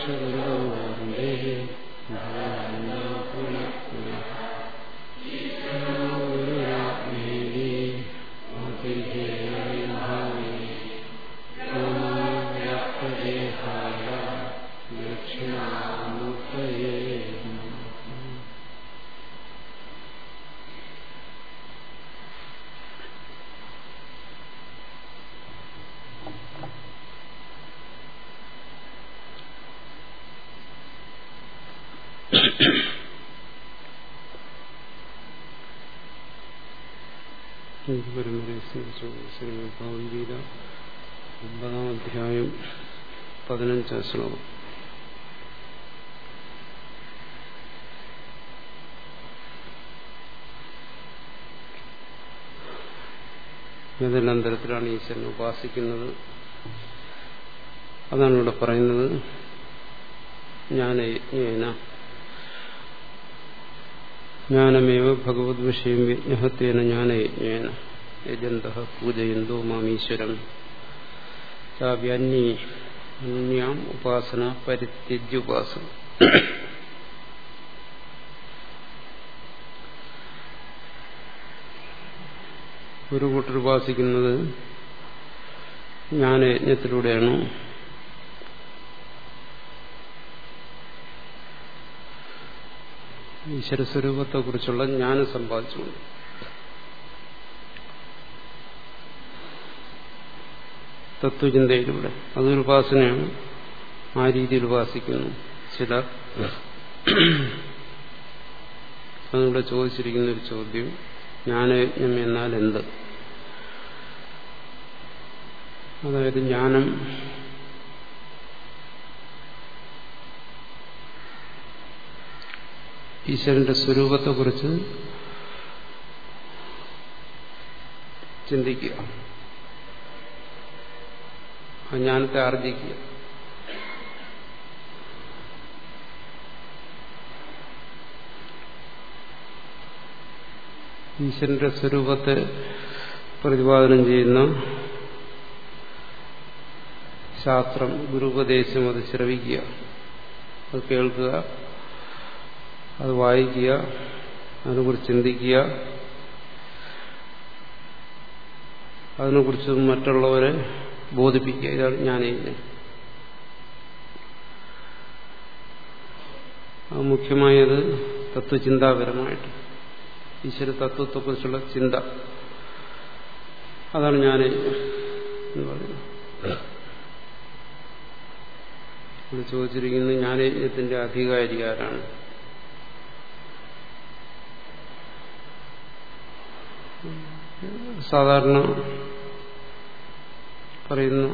ഭഗവത്ഗീത ഒമ്പതാം അധ്യായം പതിനഞ്ചാം ശ്ലോകം ഏതെല്ലാം തരത്തിലാണ് ഈശ്വരനെ ഉപാസിക്കുന്നത് അതാണ് ഇവിടെ പറയുന്നത് ഞാൻ യജ്ഞേന ജ്ഞാനമേവ ഭഗവത് വിഷയം യജ്ഞഹത്വേന ജ്ഞാനയജ്ഞേന യജന്ത പൂജയന്തോ മാമീശ്വരം ചാവ്യന്യേ അന്യാം ഉപാസന പരിത്യജ്യുപാസന ഒരു കൂട്ടർ ഉപാസിക്കുന്നത് ജ്ഞാനയജ്ഞത്തിലൂടെയാണ് ഈശ്വരസ്വരൂപത്തെക്കുറിച്ചുള്ള ജ്ഞാനം സമ്പാദിച്ചുകൊണ്ട് തത്വചിന്തയിലൂടെ അതൊരു ഉപാസനയാണ് ആ രീതിയിൽ ഉപാസിക്കുന്നു ചിലർ അതിവിടെ ചോദിച്ചിരിക്കുന്ന ഒരു ചോദ്യം ജ്ഞാനയജ്ഞം എന്നാൽ എന്ത് അതായത് ജ്ഞാനം ഈശ്വരന്റെ സ്വരൂപത്തെക്കുറിച്ച് ചിന്തിക്കുക ആ ജ്ഞാനത്തെ ആർജിക്കുക ഈശ്വരന്റെ സ്വരൂപത്തെ പ്രതിപാദനം ചെയ്യുന്ന ശാസ്ത്രം ഗുരുപദേശം അത് ശ്രവിക്കുക അത് കേൾക്കുക അത് വായിക്കുക അതിനെക്കുറിച്ച് ചിന്തിക്കുക അതിനെക്കുറിച്ച് മറ്റുള്ളവരെ ബോധിപ്പിക്കുക ഇതാണ് ജ്ഞാനയജ്ഞം അത് മുഖ്യമായത് തത്വചിന്താപരമായിട്ട് ഈശ്വര തത്വത്തെക്കുറിച്ചുള്ള ചിന്ത അതാണ് ജ്ഞാനയജ്ഞം എന്ന് പറയുന്നത് ഇവിടെ ചോദിച്ചിരിക്കുന്നത് ജ്ഞാനയജ്ഞത്തിന്റെ അധികാരി ആരാണ് സാധാരണ പറയുന്ന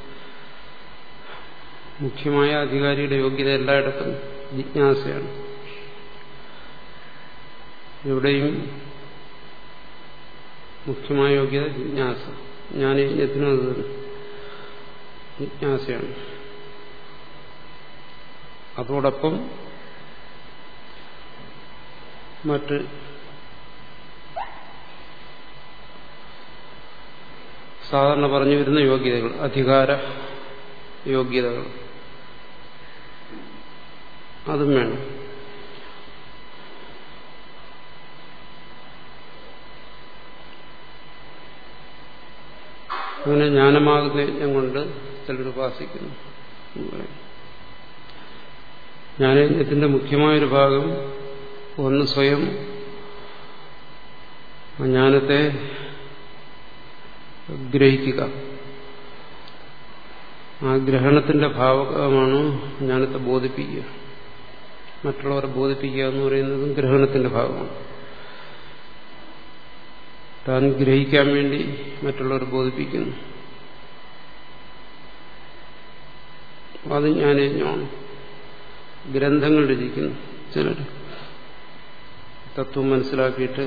മുഖ്യമായ അധികാരിയുടെ യോഗ്യത എല്ലായിടത്തും ജിജ്ഞാസയാണ് എവിടെയും മുഖ്യമായ യോഗ്യത ജിജ്ഞാസ ജ്ഞാനയജ്ഞത്തിനും അത് ജിജ്ഞാസയാണ് അതോടൊപ്പം മറ്റ് സാധാരണ പറഞ്ഞു വരുന്ന യോഗ്യതകൾ അധികാര യോഗ്യതകൾ അതും വേണം അങ്ങനെ ജ്ഞാനമാകുന്ന യജ്ഞം കൊണ്ട് ചിലർ ഉപാസിക്കുന്നു ജ്ഞാനയജ്ഞത്തിന്റെ മുഖ്യമായൊരു ഭാഗം ഒന്ന് സ്വയം ജ്ഞാനത്തെ ഗ്രഹിക്കുക ആ ഗ്രഹണത്തിന്റെ ഭാവമാണ് ജ്ഞാനത്തെ ബോധിപ്പിക്കുക മറ്റുള്ളവരെ ബോധിപ്പിക്കുക എന്ന് പറയുന്നതും ഗ്രഹണത്തിന്റെ ഭാഗമാണ് താൻ ഗ്രഹിക്കാൻ വേണ്ടി മറ്റുള്ളവർ ബോധിപ്പിക്കുന്നു അത് ജ്ഞാനയജ്ഞമാണ് ഗ്രന്ഥങ്ങൾ രചിക്കുന്നു ചിലർ തത്വം മനസ്സിലാക്കിയിട്ട്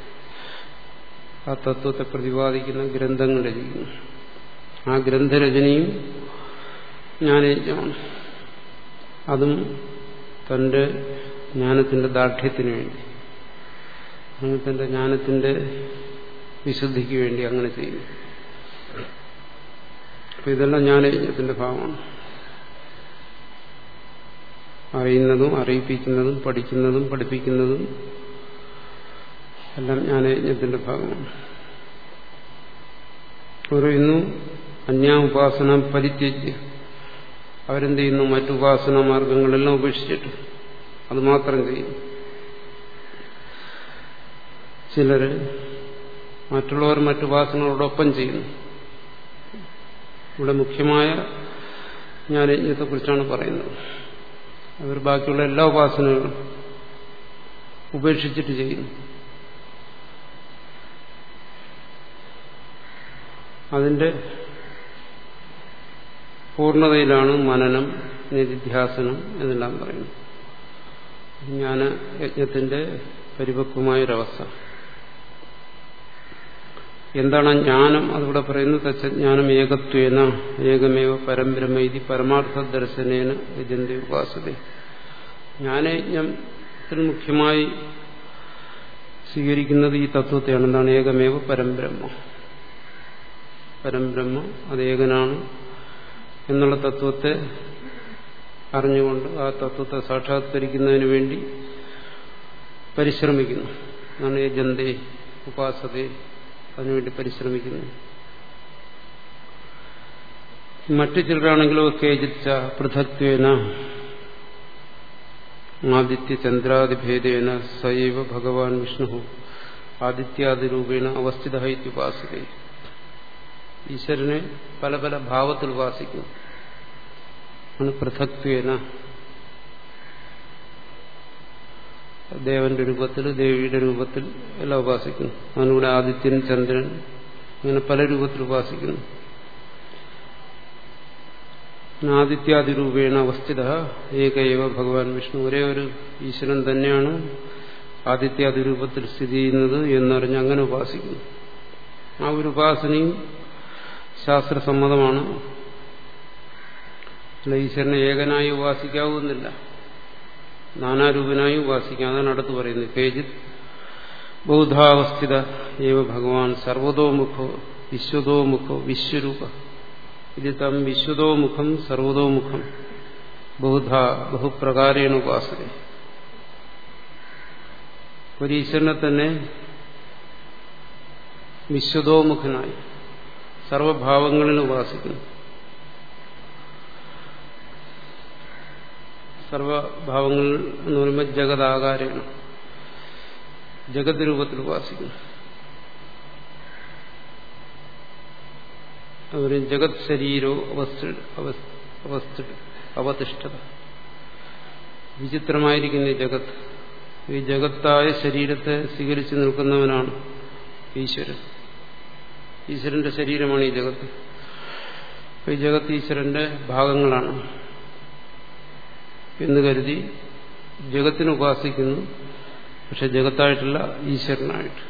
ആ തത്വത്തെ പ്രതിപാദിക്കുന്ന ഗ്രന്ഥങ്ങൾ രചിക്കുന്നു ആ ഗ്രന്ഥരചനയും ജ്ഞാനയജ്ഞമാണ് അതും തന്റെ ജ്ഞാനത്തിന്റെ ദാർഢ്യത്തിന് വേണ്ടി അങ്ങനെ തന്റെ ജ്ഞാനത്തിന്റെ വിശുദ്ധിക്ക് വേണ്ടി അങ്ങനെ ചെയ്യുന്നു അപ്പൊ ഇതെല്ലാം ജ്ഞാനയജ്ഞത്തിന്റെ ഭാഗമാണ് അറിയുന്നതും അറിയിപ്പിക്കുന്നതും പഠിക്കുന്നതും പഠിപ്പിക്കുന്നതും എല്ലാം ജ്ഞാനയജ്ഞത്തിന്റെ ഭാഗമാണ് പറയുന്നു അന്യാ ഉപാസന പരിത്യജ്യ അവരെന്ത് ചെയ്യുന്നു മറ്റു ഉപാസന മാർഗങ്ങളെല്ലാം ഉപേക്ഷിച്ചിട്ട് അത് മാത്രം ചെയ്യുന്നു ചിലര് മറ്റുള്ളവർ മറ്റു ഉപാസനകളോടൊപ്പം ചെയ്യുന്നു ഇവിടെ മുഖ്യമായ ജ്ഞാനയജ്ഞത്തെക്കുറിച്ചാണ് പറയുന്നത് അവർ ബാക്കിയുള്ള എല്ലാ ഉപാസനകളും ഉപേക്ഷിച്ചിട്ട് ചെയ്യുന്നു അതിന്റെ പൂർണ്ണതയിലാണ് മനനം നിധിധ്യാസനം എന്നെല്ലാം പറയുന്നത് ജ്ഞാന യജ്ഞത്തിന്റെ പരിപക്വമായൊരവസ്ഥ എന്താണ് ജ്ഞാനം അതിവിടെ പറയുന്നത് തച്ചജ്ഞാനം ഏകത്വേന ഏകമേവ പരമ്പരമൈതി പരമാർത്ഥ ദർശനേന യജന്തി ഉപാസത ജ്ഞാനയജ്ഞത്തിൽ മുഖ്യമായി സ്വീകരിക്കുന്നത് ഈ തത്വത്തെയാണ് എന്താണ് ഏകമേവ പരംബ്രഹ്മ പരംബ്രഹ്മ അത് ഏകനാണ് എന്നുള്ള തത്വത്തെ അറിഞ്ഞുകൊണ്ട് ആ തത്വത്തെ സാക്ഷാത്കരിക്കുന്നതിന് വേണ്ടി പരിശ്രമിക്കുന്നു അതാണ് യജന്തേ ഉപാസതേ അതിനുവേണ്ടി പരിശ്രമിക്കുന്നു മറ്റു ചിലരാണെങ്കിലോ കേജിച്ച പൃഥക്വേന ആദിത്യ ചന്ദ്രാദിഭേദേന സൈവ ഭഗവാൻ വിഷ്ണു ആദിത്യാദിരൂപേണ അവസ്ഥിത ഇത്യുപാസിത ഈശ്വരനെ പല പല ഭാവത്തിൽ ഉപാസിക്കുന്നു ആണ് പൃഥക്വേന ദേവന്റെ രൂപത്തിൽ ദേവിയുടെ രൂപത്തിൽ എല്ലാം ഉപാസിക്കുന്നു അതിലൂടെ ആദിത്യൻ ചന്ദ്രൻ അങ്ങനെ പല രൂപത്തിൽ ഉപാസിക്കുന്നു ആദിത്യാദിരൂപേണ അവസ്ഥിത ഏകൈവ ഭഗവാൻ വിഷ്ണു ഒരേ ഒരു ഈശ്വരൻ തന്നെയാണ് ആദിത്യാദിരൂപത്തിൽ സ്ഥിതി ചെയ്യുന്നത് എന്നറിഞ്ഞ് അങ്ങനെ ഉപാസിക്കുന്നു ആ ഒരു ഉപാസനയും ശാസ്ത്രസമ്മതമാണ് അല്ല ഈശ്വരനെ ഏകനായി ഉപാസിക്കാവുന്നില്ല നാനാരൂപനായി ഉപാസിക്കാം അതാണ് അടുത്ത് പറയുന്നത് കേജിത് ബൗദ്ധാവസ്ഥിത ഏവ ഭഗവാൻ സർവതോമുഖോ വിശ്വതോമുഖോ വിശ്വരൂപ ഇത് തം വിശ്വതോമുഖം സർവതോമുഖം ബൗദ്ധ ബഹുപ്രകാരേണ ഉപാസന ഒരു ഈശ്വരനെ തന്നെ വിശ്വതോമുഖനായി സർവഭാവങ്ങളിൽ ഉപാസിക്കുന്നു സർവഭാവങ്ങൾ എന്ന് പറയുമ്പോൾ ജഗതാകാരമാണ് ജഗത് രൂപത്തിൽ ഉപാസിക്കുന്നു അവർ ജഗത് ശരീരോ അവസ്ഥ അവതിഷ്ഠത വിചിത്രമായിരിക്കുന്ന ഈ ജഗത്ത് ഈ ജഗത്തായ ശരീരത്തെ സ്വീകരിച്ചു നിൽക്കുന്നവനാണ് ഈശ്വരൻ ഈശ്വരന്റെ ശരീരമാണ് ഈ ജഗത്ത് ഈ ജഗത്ത് ഈശ്വരന്റെ ഭാഗങ്ങളാണ് എന്ന് കരുതി ജഗത്തിനെ ഉപാസിക്കുന്നു പക്ഷെ ജഗത്തായിട്ടല്ല ഈശ്വരനായിട്ട്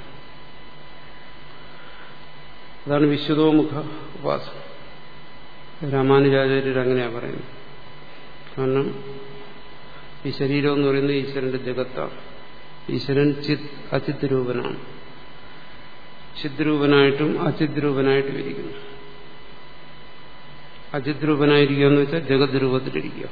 അതാണ് വിശ്വതോമുഖ ഉപാസന രാമാനുജാചാര്യർ അങ്ങനെയാണ് പറയുന്നത് കാരണം ഈ ശരീരം എന്ന് പറയുന്നത് ഈശ്വരന്റെ ജഗത്താണ് ഈശ്വരൻ ചിത് അചിത് രൂപനാണ് ചിത് രൂപനായിട്ടും അചിത് രൂപനായിട്ടും ഇരിക്കുന്നു അചിത് രൂപനായിരിക്കുക എന്ന് വെച്ചാൽ ജഗത് രൂപത്തിലിരിക്കുക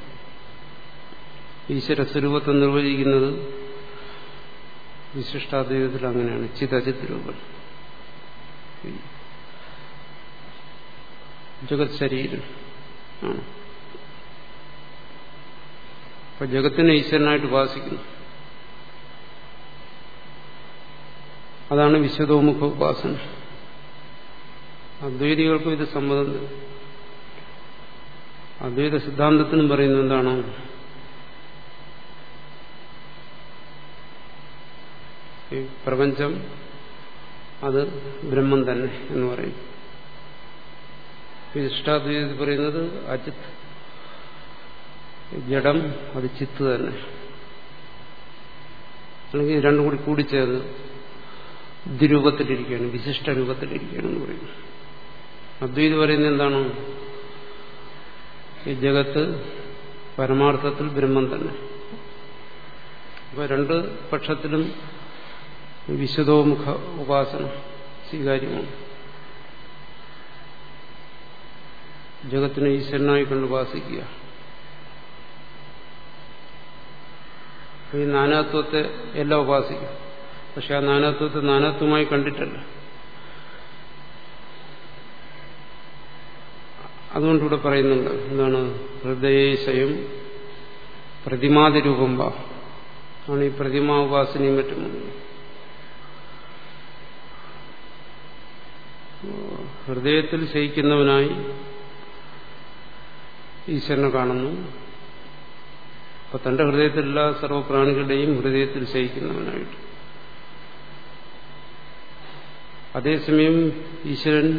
ഈശ്വര സ്വരൂപത്തെ നിർവചിക്കുന്നത് വിശിഷ്ടാദ്വൈതത്തിൽ അങ്ങനെയാണ് ചിതചിത് രൂപൻ ജഗത് ശരീരം ആണ് അപ്പൊ ജഗത്തിനെ ഈശ്വരനായിട്ട് ഉപാസിക്കുന്നു അതാണ് വിശ്വതോമുഖ ഉപാസന അദ്വൈതികൾക്കും ഇത് സമ്മതം അദ്വൈത സിദ്ധാന്തത്തിനും പറയുന്നത് എന്താണ് ഈ പ്രപഞ്ചം അത് ബ്രഹ്മം തന്നെ എന്ന് പറയും വിശിഷ്ടാദ്വൈതത്തിൽ പറയുന്നത് അജിത് ജഡം അത് ചിത്ത് തന്നെ അല്ലെങ്കിൽ രണ്ടും കൂടി കൂടിച്ചേർന്ന് ദ്വിരൂപത്തിലിരിക്കുകയാണ് വിശിഷ്ട രൂപത്തിലിരിക്കുകയാണെന്ന് പറയുന്നു അദ്വൈത് പറയുന്നത് എന്താണ് ഈ ജഗത്ത് പരമാർത്ഥത്തിൽ ബ്രഹ്മം തന്നെ അപ്പൊ രണ്ട് പക്ഷത്തിലും വിശുദ്ധോമുഖ ഉപാസന സ്വീകാര്യമാണ് ജഗത്തിനെ ഈശ്വരനായി കൊണ്ട് ഉപാസിക്കുക ഈ നാനാത്വത്തെ എല്ലാം ഉപാസിക്കും പക്ഷെ ആ നാനാത്വത്തെ നാനാത്വമായി കണ്ടിട്ടല്ല അതുകൊണ്ടിവിടെ പറയുന്നുണ്ട് എന്താണ് ഹൃദയേശയം പ്രതിമാതിരൂപം വാ ആണ് ഈ പ്രതിമാ ഉപാസനയും മറ്റും ഹൃദയത്തിൽ ശയിക്കുന്നവനായി ഈശ്വരനെ കാണുന്നു അപ്പൊ തന്റെ ഹൃദയത്തിലുള്ള സർവപ്രാണികളുടെയും ഹൃദയത്തിൽ ശയിക്കുന്നവനായിട്ട് അതേസമയം ഈശ്വരൻ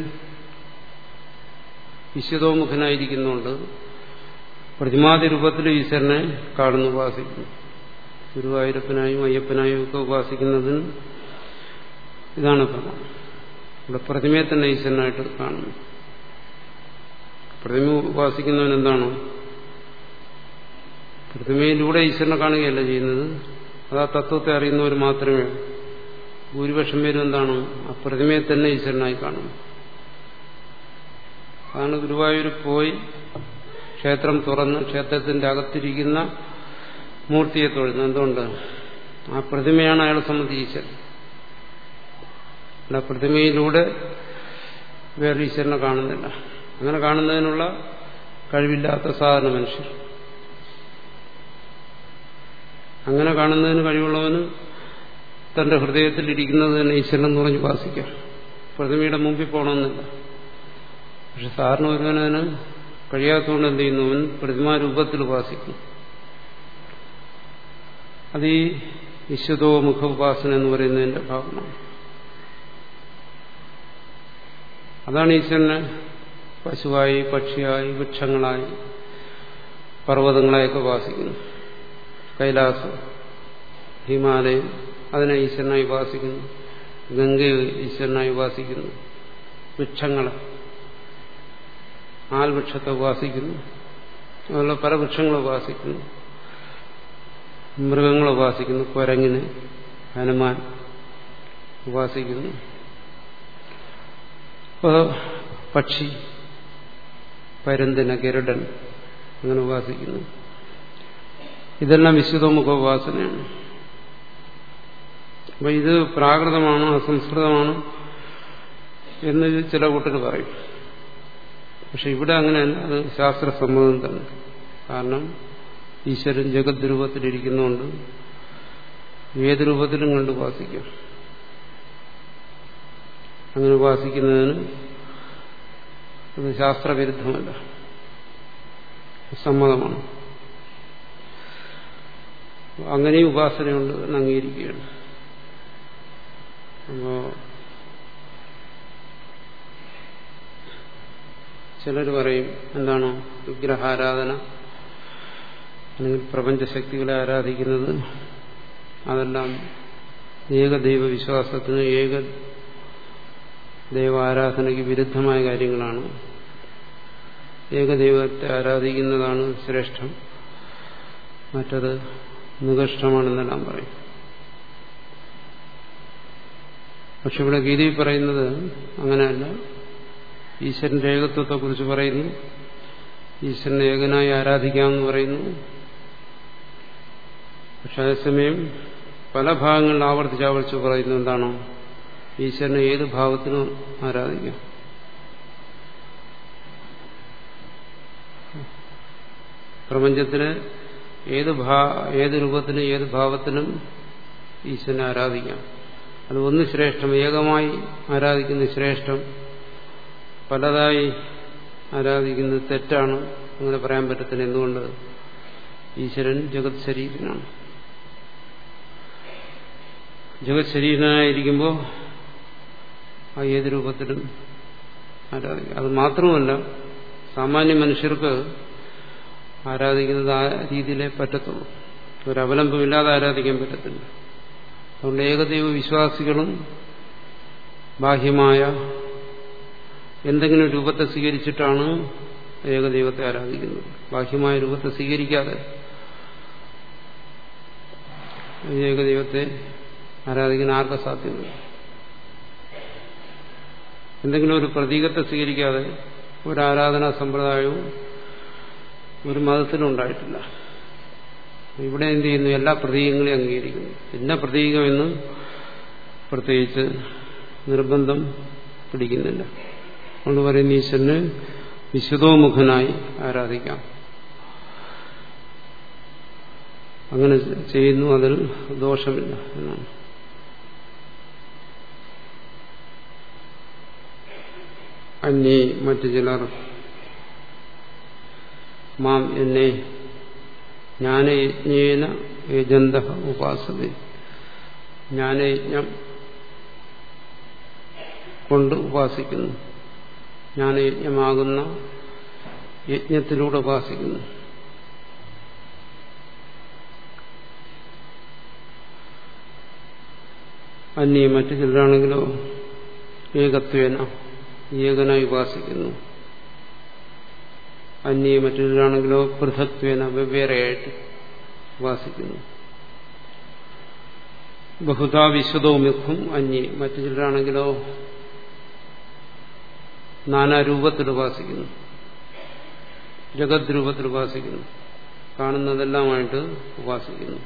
ഈശ്വരോമുഖനായിരിക്കുന്നുണ്ട് പ്രതിമാതി രൂപത്തിൽ ഈശ്വരനെ കാണുന്നു ഉപാസിക്കുന്നു ഗുരുവായൂരപ്പനായും അയ്യപ്പനായും ഒക്കെ ഉപാസിക്കുന്നതിന് ഇതാണ് പ്രമാണം ഇവിടെ പ്രതിമയെ തന്നെ ഈശ്വരനായിട്ട് കാണുന്നു പ്രതിമ ഉപാസിക്കുന്നവൻ എന്താണ് പ്രതിമയിലൂടെ ഈശ്വരനെ കാണുകയല്ല ചെയ്യുന്നത് അത് ആ തത്വത്തെ അറിയുന്നവർ മാത്രമേ ഭൂരിപക്ഷം പേരും എന്താണ് ആ പ്രതിമയെ തന്നെ ഈശ്വരനായി കാണുന്നു അതാണ് ഗുരുവായൂർ പോയി ക്ഷേത്രം തുറന്ന് ക്ഷേത്രത്തിന്റെ അകത്തിരിക്കുന്ന മൂർത്തിയെ തൊഴുന്നത് എന്തുകൊണ്ട് ആ പ്രതിമയാണ് അയാളെ സംബന്ധിച്ച് ഈശ്വരൻ ആ പ്രതിമയിലൂടെ വേറെ ഈശ്വരനെ കാണുന്നില്ല അങ്ങനെ കാണുന്നതിനുള്ള കഴിവില്ലാത്ത സാധാരണ മനുഷ്യർ അങ്ങനെ കാണുന്നതിന് കഴിവുള്ളവന് തന്റെ ഹൃദയത്തിൽ ഇരിക്കുന്നത് തന്നെ ഈശ്വരൻ എന്ന് പറഞ്ഞ് ഉപാസിക്കാം പ്രതിമയുടെ മുമ്പിൽ പോകണമെന്നില്ല പക്ഷെ സാധാരണ ഒരുവനതിന് കഴിയാത്തതുകൊണ്ട് എന്ത് ചെയ്യുന്നു അവൻ പ്രതിമാരൂപത്തിൽ ഉപാസിക്കും അത് ഈ വിശുദ്ധോ മുഖ ഉപാസന എന്ന് പറയുന്നതിന്റെ ഭാഗമാണ് അതാണ് ഈശ്വരനെ പശുവായി പക്ഷിയായി വൃക്ഷങ്ങളായി പർവ്വതങ്ങളെയൊക്കെ ഉപാസിക്കുന്നു കൈലാസം ഹിമാലയം അതിനെ ഈശ്വരനായി ഉപാസിക്കുന്നു ഗംഗയെ ഈശ്വരനായി ഉപാസിക്കുന്നു വൃക്ഷങ്ങളെ ആൽവൃക്ഷത്തെ ഉപാസിക്കുന്നു അതുപോലെ പല വൃക്ഷങ്ങളെ ഉപാസിക്കുന്നു മൃഗങ്ങളെ ഉപാസിക്കുന്നു കുരങ്ങിന് ഹനുമാൻ ഉപാസിക്കുന്നു പക്ഷി പരുന്തിന് ഗരുഡൻ അങ്ങനെ ഉപാസിക്കുന്നു ഇതെല്ലാം വിശുദ്ധമുഖ ഉപാസനയാണ് അപ്പൊ ഇത് പ്രാകൃതമാണ് അസംസ്കൃതമാണ് എന്ന് ചില കൂട്ടർ പറയും പക്ഷെ ഇവിടെ അങ്ങനെയല്ല അത് ശാസ്ത്രസമ്മതം തന്നെ കാരണം ഈശ്വരൻ ജഗത് രൂപത്തിലിരിക്കുന്നുണ്ട് ഏത് രൂപത്തിലും കണ്ട് ഉപാസിക്കാം അങ്ങനെ ഉപാസിക്കുന്നതിന് അത് ശാസ്ത്രവിരുദ്ധമല്ല സമ്മതമാണ് അങ്ങനെയും ഉപാസനയുണ്ട് എന്ന് അംഗീകരിക്കുകയാണ് അപ്പോ ചിലർ പറയും എന്താണ് വിഗ്രഹാരാധന അല്ലെങ്കിൽ പ്രപഞ്ചശക്തികളെ ആരാധിക്കുന്നത് അതെല്ലാം ഏകദൈവ വിശ്വാസത്തിന് ഏക ദൈവ ആരാധനയ്ക്ക് വിരുദ്ധമായ കാര്യങ്ങളാണ് ഏകദൈവത്തെ ആരാധിക്കുന്നതാണ് ശ്രേഷ്ഠം മറ്റത് നികഷ്ടമാണെന്നെല്ലാം പറയും പക്ഷെ ഇവിടെ ഗീതയിൽ പറയുന്നത് അങ്ങനെയല്ല ഈശ്വരന്റെ ഏകത്വത്തെക്കുറിച്ച് പറയുന്നു ഈശ്വരനെ ഏകനായി ആരാധിക്കാമെന്ന് പറയുന്നു പക്ഷെ അതേസമയം പല ഭാഗങ്ങളിൽ ആവർത്തിച്ച് ആവർത്തിച്ച് പറയുന്നു എന്താണോ ഈശ്വരനെ ഏത് ഭാവത്തിനും ആരാധിക്കാം പ്രപഞ്ചത്തിലെ ഏത് ഭാ ഏത് രൂപത്തിനും ഏത് ഭാവത്തിനും ഈശ്വരനെ ആരാധിക്കാം അത് ഒന്ന് ശ്രേഷ്ഠം ഏകമായി ആരാധിക്കുന്നത് ശ്രേഷ്ഠം പലതായി ആരാധിക്കുന്നത് തെറ്റാണ് അങ്ങനെ പറയാൻ പറ്റത്തില്ല എന്തുകൊണ്ട് ഈശ്വരൻ ജഗത് ശരീരനാണ് ജഗത് ശരീരനായിരിക്കുമ്പോൾ ആ ഏത് രൂപത്തിലും ആരാധിക്കാം അത് മാത്രമല്ല സാമാന്യ മനുഷ്യർക്ക് ആരാധിക്കുന്നത് ആ രീതിയിലേ പറ്റത്തുള്ളൂ ഒരവലംബമില്ലാതെ ആരാധിക്കാൻ പറ്റത്തില്ല അതുകൊണ്ട് ഏകദൈവ വിശ്വാസികളും ബാഹ്യമായ എന്തെങ്കിലും രൂപത്തെ സ്വീകരിച്ചിട്ടാണ് ഏകദൈവത്തെ ആരാധിക്കുന്നത് ബാഹ്യമായ രൂപത്തെ സ്വീകരിക്കാതെ ഏകദൈവത്തെ ആരാധിക്കുന്ന ആർക്ക സാധ്യമല്ല എന്തെങ്കിലും ഒരു പ്രതീകത്തെ സ്വീകരിക്കാതെ ഒരു ആരാധനാ സമ്പ്രദായവും ഒരു മതത്തിനും ഉണ്ടായിട്ടില്ല ഇവിടെ എന്ത് ചെയ്യുന്നു എല്ലാ പ്രതീകങ്ങളെയും അംഗീകരിക്കുന്നു പിന്നെ പ്രതീകമെന്ന് പ്രത്യേകിച്ച് നിർബന്ധം പിടിക്കുന്നില്ല അതുകൊണ്ട് പറയുന്ന ഈശ്വരന് വിശുദ്ധോമുഖനായി ആരാധിക്കാം അങ്ങനെ ചെയ്യുന്നു അതിൽ ദോഷമില്ല എന്നാണ് അന്യേ മറ്റു ചിലർ മാം എന്നെ ജ്ഞാനയജ്ഞേന യജന്ത ഉപാസത ജ്ഞാനയജ്ഞം കൊണ്ട് ഉപാസിക്കുന്നു ജ്ഞാനയജ്ഞമാകുന്ന യജ്ഞത്തിലൂടെ ഉപാസിക്കുന്നു അന്യ മറ്റു ചിലരാണെങ്കിലോ ഏകത്വേന ഏകനായി ഉപാസിക്കുന്നു അന്യ മറ്റു ചിലരാണെങ്കിലോ പൃഥക്വേന വെവ്വേറെയായിട്ട് ഉപാസിക്കുന്നു ബഹുതാ വിശ്വതോ മിഖും അന്യ മറ്റു ചിലരാണെങ്കിലോ നാനാരൂപത്തിൽ ഉപാസിക്കുന്നു ജഗത് രൂപത്തിൽ ഉപാസിക്കുന്നു കാണുന്നതെല്ലാമായിട്ട് ഉപാസിക്കുന്നു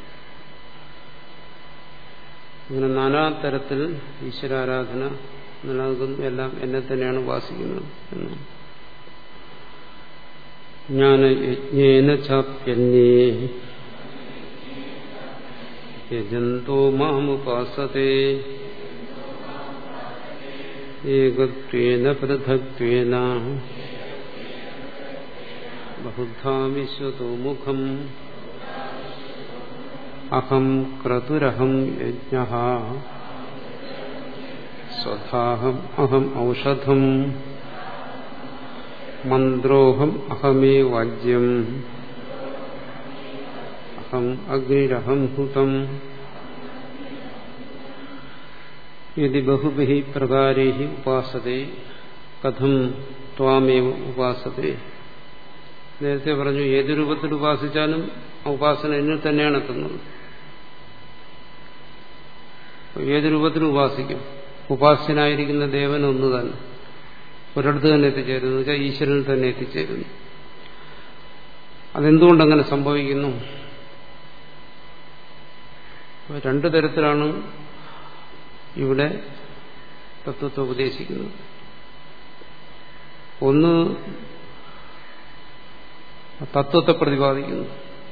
അങ്ങനെ നാനാ തരത്തിൽ ഈശ്വരാരാധന നിലനിൽക്കുന്നു എല്ലാം എന്നെ തന്നെയാണ് ഉപാസിക്കുന്നത് എന്ന് ജ്ഞാനയജ്ഞേന ചാപ്യന്യേ യജന്തോ മാമുപാസത്തെ ഏകത്വേന പൃഥക്വേന ബഹുധാ വിശ്വതോ മുഖം അഹം ക്രതുരഹം യജ്ഞ സ്വധാഹം അഹം ഔഷധം മന്ത്രോഹം അഹമേ വാജ്യം അഹം അഗ്നിരഹം ഹുതം യദി ബഹുഭി പ്രകാരേ ഉപാസത്തെ കഥം ത്വാമേവ ഉപാസത്തെ നേരത്തെ പറഞ്ഞു ഏത് രൂപത്തിൽ ഉപാസിച്ചാലും ഉപാസന എന്നിൽ തന്നെയാണ് എത്തുന്നത് ഏത് രൂപത്തിൽ ഉപാസിക്കും ഉപാസ്യനായിരിക്കുന്ന ദേവൻ ഒന്ന് തന്നെ ഒരിടത്ത് തന്നെ എത്തിച്ചേരുന്നു വെച്ചാൽ ഈശ്വരനിൽ തന്നെ എത്തിച്ചേരുന്നു അതെന്തുകൊണ്ടങ്ങനെ സംഭവിക്കുന്നു രണ്ടു തരത്തിലാണ് ഇവിടെ തത്വത്തെ ഉപദേശിക്കുന്നത് ഒന്ന് തത്വത്തെ പ്രതിപാദിക്കുന്നു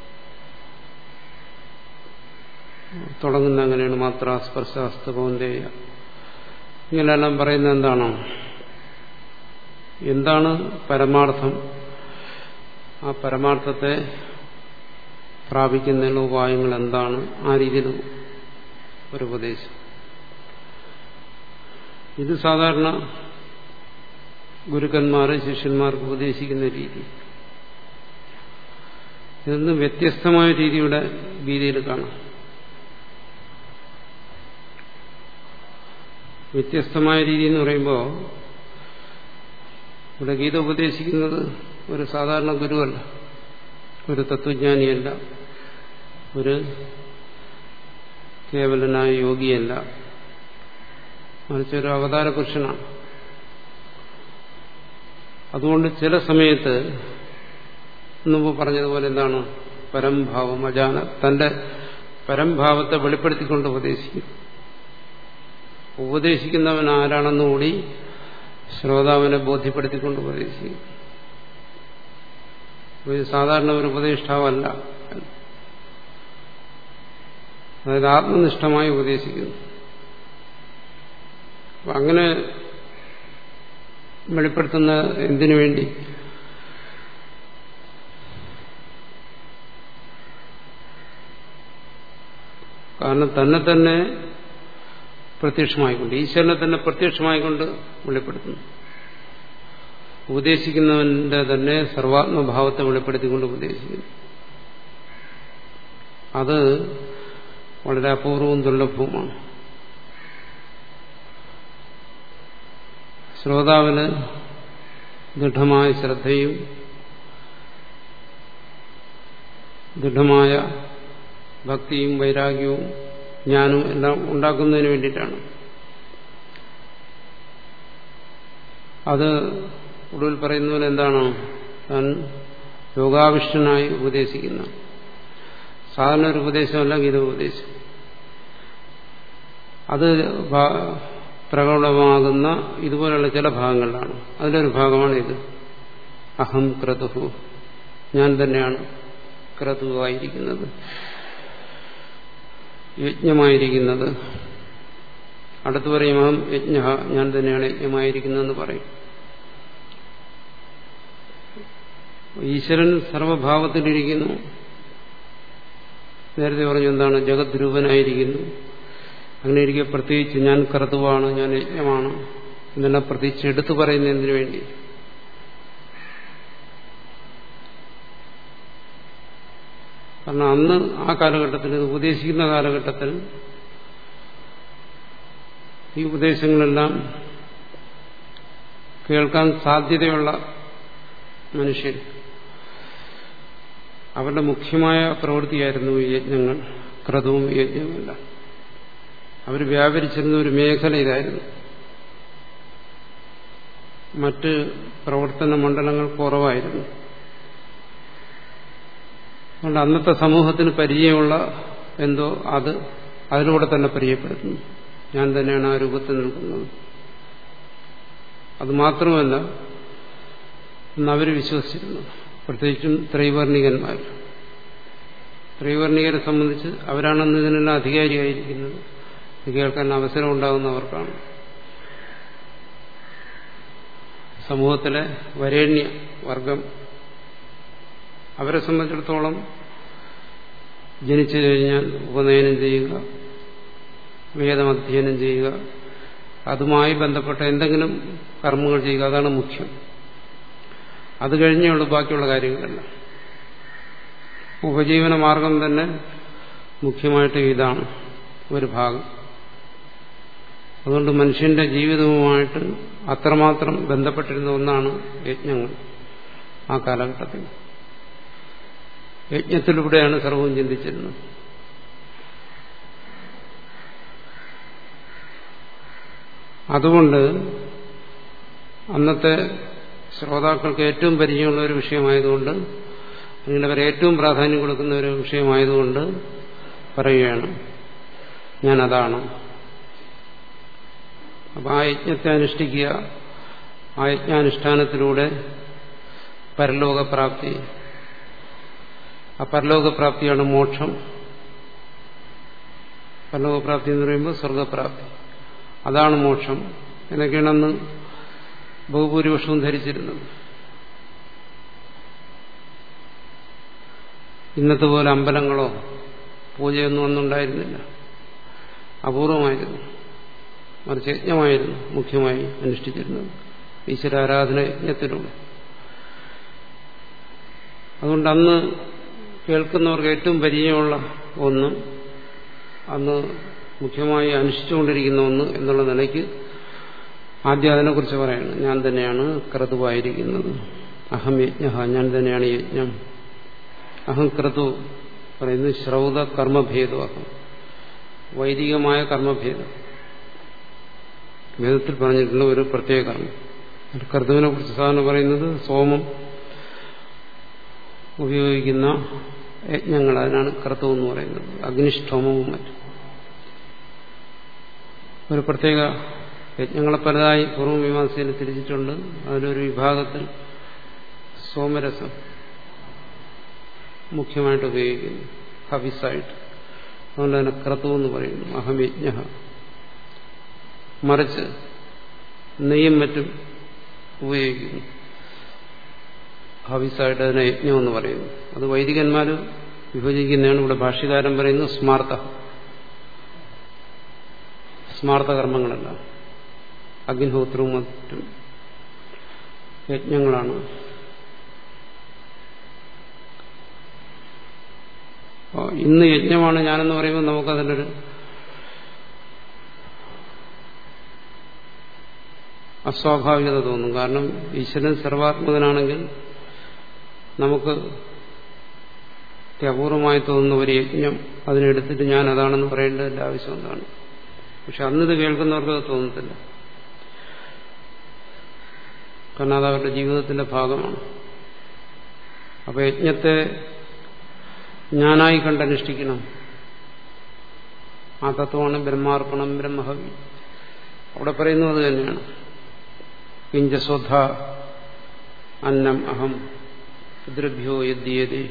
തുടങ്ങുന്ന അങ്ങനെയാണ് മാത്ര സ്പർശാസ്തകോന്തേയ ഇങ്ങനെയെല്ലാം പറയുന്നത് എന്താണോ എന്താണ് പരമാർത്ഥം ആ പരമാർത്ഥത്തെ പ്രാപിക്കുന്നതിനുള്ള ഉപായങ്ങൾ എന്താണ് ആ രീതിയിൽ ഒരു ഉപദേശം ഇത് സാധാരണ ഗുരുക്കന്മാരെ ശിഷ്യന്മാർക്ക് ഉപദേശിക്കുന്ന രീതി ഇതൊന്നും വ്യത്യസ്തമായ രീതിയുടെ ഗീതയിൽ കാണാം വ്യത്യസ്തമായ രീതി എന്ന് പറയുമ്പോൾ ഇവിടെ ഗീത ഉപദേശിക്കുന്നത് ഒരു സാധാരണ ഗുരുവല്ല ഒരു തത്വജ്ഞാനിയല്ല ഒരു കേവലനായ യോഗിയല്ല മറിച്ച് ഒരു അവതാര പുരുഷനാണ് അതുകൊണ്ട് ചില സമയത്ത് മുമ്പ് പറഞ്ഞതുപോലെ എന്താണ് പരംഭാവം അജാന തന്റെ പരംഭാവത്തെ വെളിപ്പെടുത്തിക്കൊണ്ട് ഉപദേശിക്കും ഉപദേശിക്കുന്നവൻ ആരാണെന്നുകൂടി ശ്രോതാവിനെ ബോധ്യപ്പെടുത്തിക്കൊണ്ട് ഉപദേശിക്കും ഇത് സാധാരണ ഒരു ഉപദേഷ്ടാവല്ല അതായത് ആത്മനിഷ്ഠമായി ഉപദേശിക്കുന്നു അപ്പൊ അങ്ങനെ വെളിപ്പെടുത്തുന്ന എന്തിനു വേണ്ടി കാരണം തന്നെ തന്നെ പ്രത്യക്ഷമായിക്കൊണ്ട് ഈശ്വരനെ തന്നെ പ്രത്യക്ഷമായിക്കൊണ്ട് വെളിപ്പെടുത്തുന്നു ഉപദേശിക്കുന്നവന്റെ തന്നെ സർവാത്മഭാവത്തെ വെളിപ്പെടുത്തിക്കൊണ്ട് ഉപദേശിക്കുന്നു അത് വളരെ അപൂർവവും ദുർലഭവുമാണ് ശ്രോതാവിന് ദൃഢമായ ശ്രദ്ധയും ദൃഢമായ ഭക്തിയും വൈരാഗ്യവും ജ്ഞാനവും എല്ലാം ഉണ്ടാക്കുന്നതിന് വേണ്ടിയിട്ടാണ് അത് ഒടുവിൽ പറയുന്ന പോലെ എന്താണ് താൻ യോഗാവിഷ്ടനായി ഉപദേശിക്കുന്ന സാധാരണ ഒരു ഉപദേശമല്ല ഗീതോപദേശം അത് പ്രകടമാകുന്ന ഇതുപോലെയുള്ള ചില ഭാഗങ്ങളിലാണ് അതിലൊരു ഭാഗമാണ് ഇത് അഹം ക്രതുഹു ഞാൻ തന്നെയാണ് ക്രതുവായിരിക്കുന്നത് യജ്ഞമായിരിക്കുന്നത് അടുത്തു പറയും അഹം യജ്ഞ ഞാൻ തന്നെയാണ് യജ്ഞമായിരിക്കുന്നതെന്ന് പറയും ഈശ്വരൻ സർവഭാവത്തിലിരിക്കുന്നു നേരത്തെ പറഞ്ഞു എന്താണ് ജഗത് രൂപനായിരിക്കുന്നു അങ്ങനെ ഇരിക്കെ പ്രത്യേകിച്ച് ഞാൻ കറുതുവാണ് ഞാൻ യജ്ഞമാണ് എന്നെല്ലാം പ്രത്യേകിച്ച് എടുത്തു പറയുന്നതിന് വേണ്ടി കാരണം അന്ന് ആ കാലഘട്ടത്തിൽ ഉപദേശിക്കുന്ന കാലഘട്ടത്തിൽ ഈ ഉപദേശങ്ങളെല്ലാം കേൾക്കാൻ സാധ്യതയുള്ള മനുഷ്യർ അവരുടെ മുഖ്യമായ പ്രവൃത്തിയായിരുന്നു ഈ യജ്ഞങ്ങൾ ക്രതവും യജ്ഞവുമെല്ലാം അവർ വ്യാപരിച്ചിരുന്ന ഒരു മേഖല ഇതായിരുന്നു മറ്റ് പ്രവർത്തന മണ്ഡലങ്ങൾ കുറവായിരുന്നു അതുകൊണ്ട് അന്നത്തെ സമൂഹത്തിന് പരിചയമുള്ള എന്തോ അത് അതിലൂടെ തന്നെ പരിചയപ്പെടുത്തുന്നു ഞാൻ തന്നെയാണ് ആ രൂപത്തിൽ നിൽക്കുന്നത് അത് മാത്രമല്ല എന്ന് അവർ വിശ്വസിച്ചിരുന്നു പ്രത്യേകിച്ചും ത്രൈവർണികന്മാർ ത്രൈവർണികരെ സംബന്ധിച്ച് അവരാണെന്ന് ഇതിനെല്ലാം അധികാരിയായിരിക്കുന്നത് ഇത് കേൾക്കാൻ അവസരം ഉണ്ടാകുന്നവർക്കാണ് സമൂഹത്തിലെ വരേണ്യ വർഗം അവരെ സംബന്ധിച്ചിടത്തോളം ജനിച്ചു കഴിഞ്ഞാൽ ഉപനയനം ചെയ്യുക വേദം അധ്യയനം ചെയ്യുക അതുമായി ബന്ധപ്പെട്ട എന്തെങ്കിലും കർമ്മങ്ങൾ ചെയ്യുക അതാണ് മുഖ്യം അത് കഴിഞ്ഞേ ഉള്ളൂ ബാക്കിയുള്ള കാര്യങ്ങളെല്ലാം ഉപജീവന മാർഗം തന്നെ മുഖ്യമായിട്ട് ഇതാണ് ഒരു ഭാഗം അതുകൊണ്ട് മനുഷ്യന്റെ ജീവിതവുമായിട്ട് അത്രമാത്രം ബന്ധപ്പെട്ടിരുന്ന ഒന്നാണ് യജ്ഞങ്ങൾ ആ കാലഘട്ടത്തിൽ യജ്ഞത്തിലൂടെയാണ് സർവവും ചിന്തിച്ചിരുന്നത് അതുകൊണ്ട് അന്നത്തെ ശ്രോതാക്കൾക്ക് ഏറ്റവും പരിചയമുള്ള ഒരു വിഷയമായതുകൊണ്ട് അല്ലെങ്കിൽ അവർ ഏറ്റവും പ്രാധാന്യം കൊടുക്കുന്ന ഒരു വിഷയമായതുകൊണ്ട് പറയുകയാണ് ഞാൻ അതാണ് അപ്പം ആ യജ്ഞത്തെ അനുഷ്ഠിക്കുക ആ യജ്ഞാനുഷ്ഠാനത്തിലൂടെ പരലോകപ്രാപ്തി ആ പരലോകപ്രാപ്തിയാണ് മോക്ഷം പരലോകപ്രാപ്തി എന്ന് പറയുമ്പോൾ സ്വർഗപ്രാപ്തി അതാണ് മോക്ഷം എന്നൊക്കെയാണ് അന്ന് ബഹുഭൂരിപക്ഷവും ധരിച്ചിരുന്നത് ഇന്നത്തെ പോലെ അമ്പലങ്ങളോ പൂജയൊന്നും ഒന്നുണ്ടായിരുന്നില്ല അപൂർവമായിരുന്നു മറിച്ച് യജ്ഞമായിരുന്നു മുഖ്യമായി അനുഷ്ഠിച്ചിരുന്നത് ഈശ്വരാരാധന യജ്ഞത്തിലൂടെ അതുകൊണ്ട് അന്ന് കേൾക്കുന്നവർക്ക് ഏറ്റവും പരിചയമുള്ള ഒന്ന് അന്ന് മുഖ്യമായി അനുഷ്ഠിച്ചുകൊണ്ടിരിക്കുന്ന ഒന്ന് എന്നുള്ള നിലയ്ക്ക് ആദ്യം അതിനെക്കുറിച്ച് പറയണം ഞാൻ തന്നെയാണ് ക്രതുവായിരിക്കുന്നത് അഹം യജ്ഞ ഞാൻ തന്നെയാണ് യജ്ഞം അഹം ക്രതു പറയുന്നത് ശ്രൗത കർമ്മഭേദം അഹം വൈദികമായ കർമ്മഭേദം വേദത്തിൽ പറഞ്ഞിട്ടുള്ള ഒരു പ്രത്യേക കർമ്മം കർത്തുവിനെ കുറിച്ച് സാധാരണ പറയുന്നത് സോമം ഉപയോഗിക്കുന്ന യജ്ഞങ്ങൾ അതിനാണ് കർത്തവ് എന്ന് പറയുന്നത് അഗ്നിഷ്ഠോമവും മറ്റും ഒരു പ്രത്യേക യജ്ഞങ്ങളെ പലതായി പൂർവ്വമീമാംസയിൽ തിരിച്ചിട്ടുണ്ട് അതിലൊരു വിഭാഗത്തിൽ സോമരസം മുഖ്യമായിട്ട് ഉപയോഗിക്കുന്നു ഹവിസായിട്ട് അതുകൊണ്ട് തന്നെ ക്രതു എന്ന് പറയുന്നു അഹംയജ്ഞ മറിച്ച് നെയ്യും മറ്റും ഉപയോഗിക്കുന്നു ഹവിസായിട്ട് അതിനെ യജ്ഞം എന്ന് പറയുന്നു അത് വൈദികന്മാർ വിഭജിക്കുന്നതാണ് ഇവിടെ ഭാഷ്യകാരൻ പറയുന്നു സ്മാർത്ത സ്മാർത്ത കർമ്മങ്ങളെല്ലാം അഗ്നിഹോത്രവും മറ്റും യജ്ഞങ്ങളാണ് ഇന്ന് യജ്ഞമാണ് ഞാനെന്ന് പറയുമ്പോൾ നമുക്കതിലൊരു അസ്വാഭാവികത തോന്നും കാരണം ഈശ്വരൻ സർവാത്മകനാണെങ്കിൽ നമുക്ക് അപൂർവമായി തോന്നുന്ന ഒരു യജ്ഞം അതിനെടുത്തിട്ട് ഞാൻ അതാണെന്ന് പറയേണ്ടതിന്റെ ആവശ്യം എന്താണ് പക്ഷെ അന്നിത് കേൾക്കുന്നവർക്ക് അത് തോന്നത്തില്ല കാരണം അത് അവരുടെ ജീവിതത്തിന്റെ ഭാഗമാണ് അപ്പൊ യജ്ഞത്തെ ഞാനായി കണ്ടനുഷ്ഠിക്കണം ആ തത്വമാണ് ബ്രഹ്മാർപ്പണം ബ്രഹ്മഹവി അവിടെ പറയുന്നത് അത് തന്നെയാണ് കിഞ്ചസ്വധ അന്നം അഹം പിതൃഭ്യോ യദ്യതേ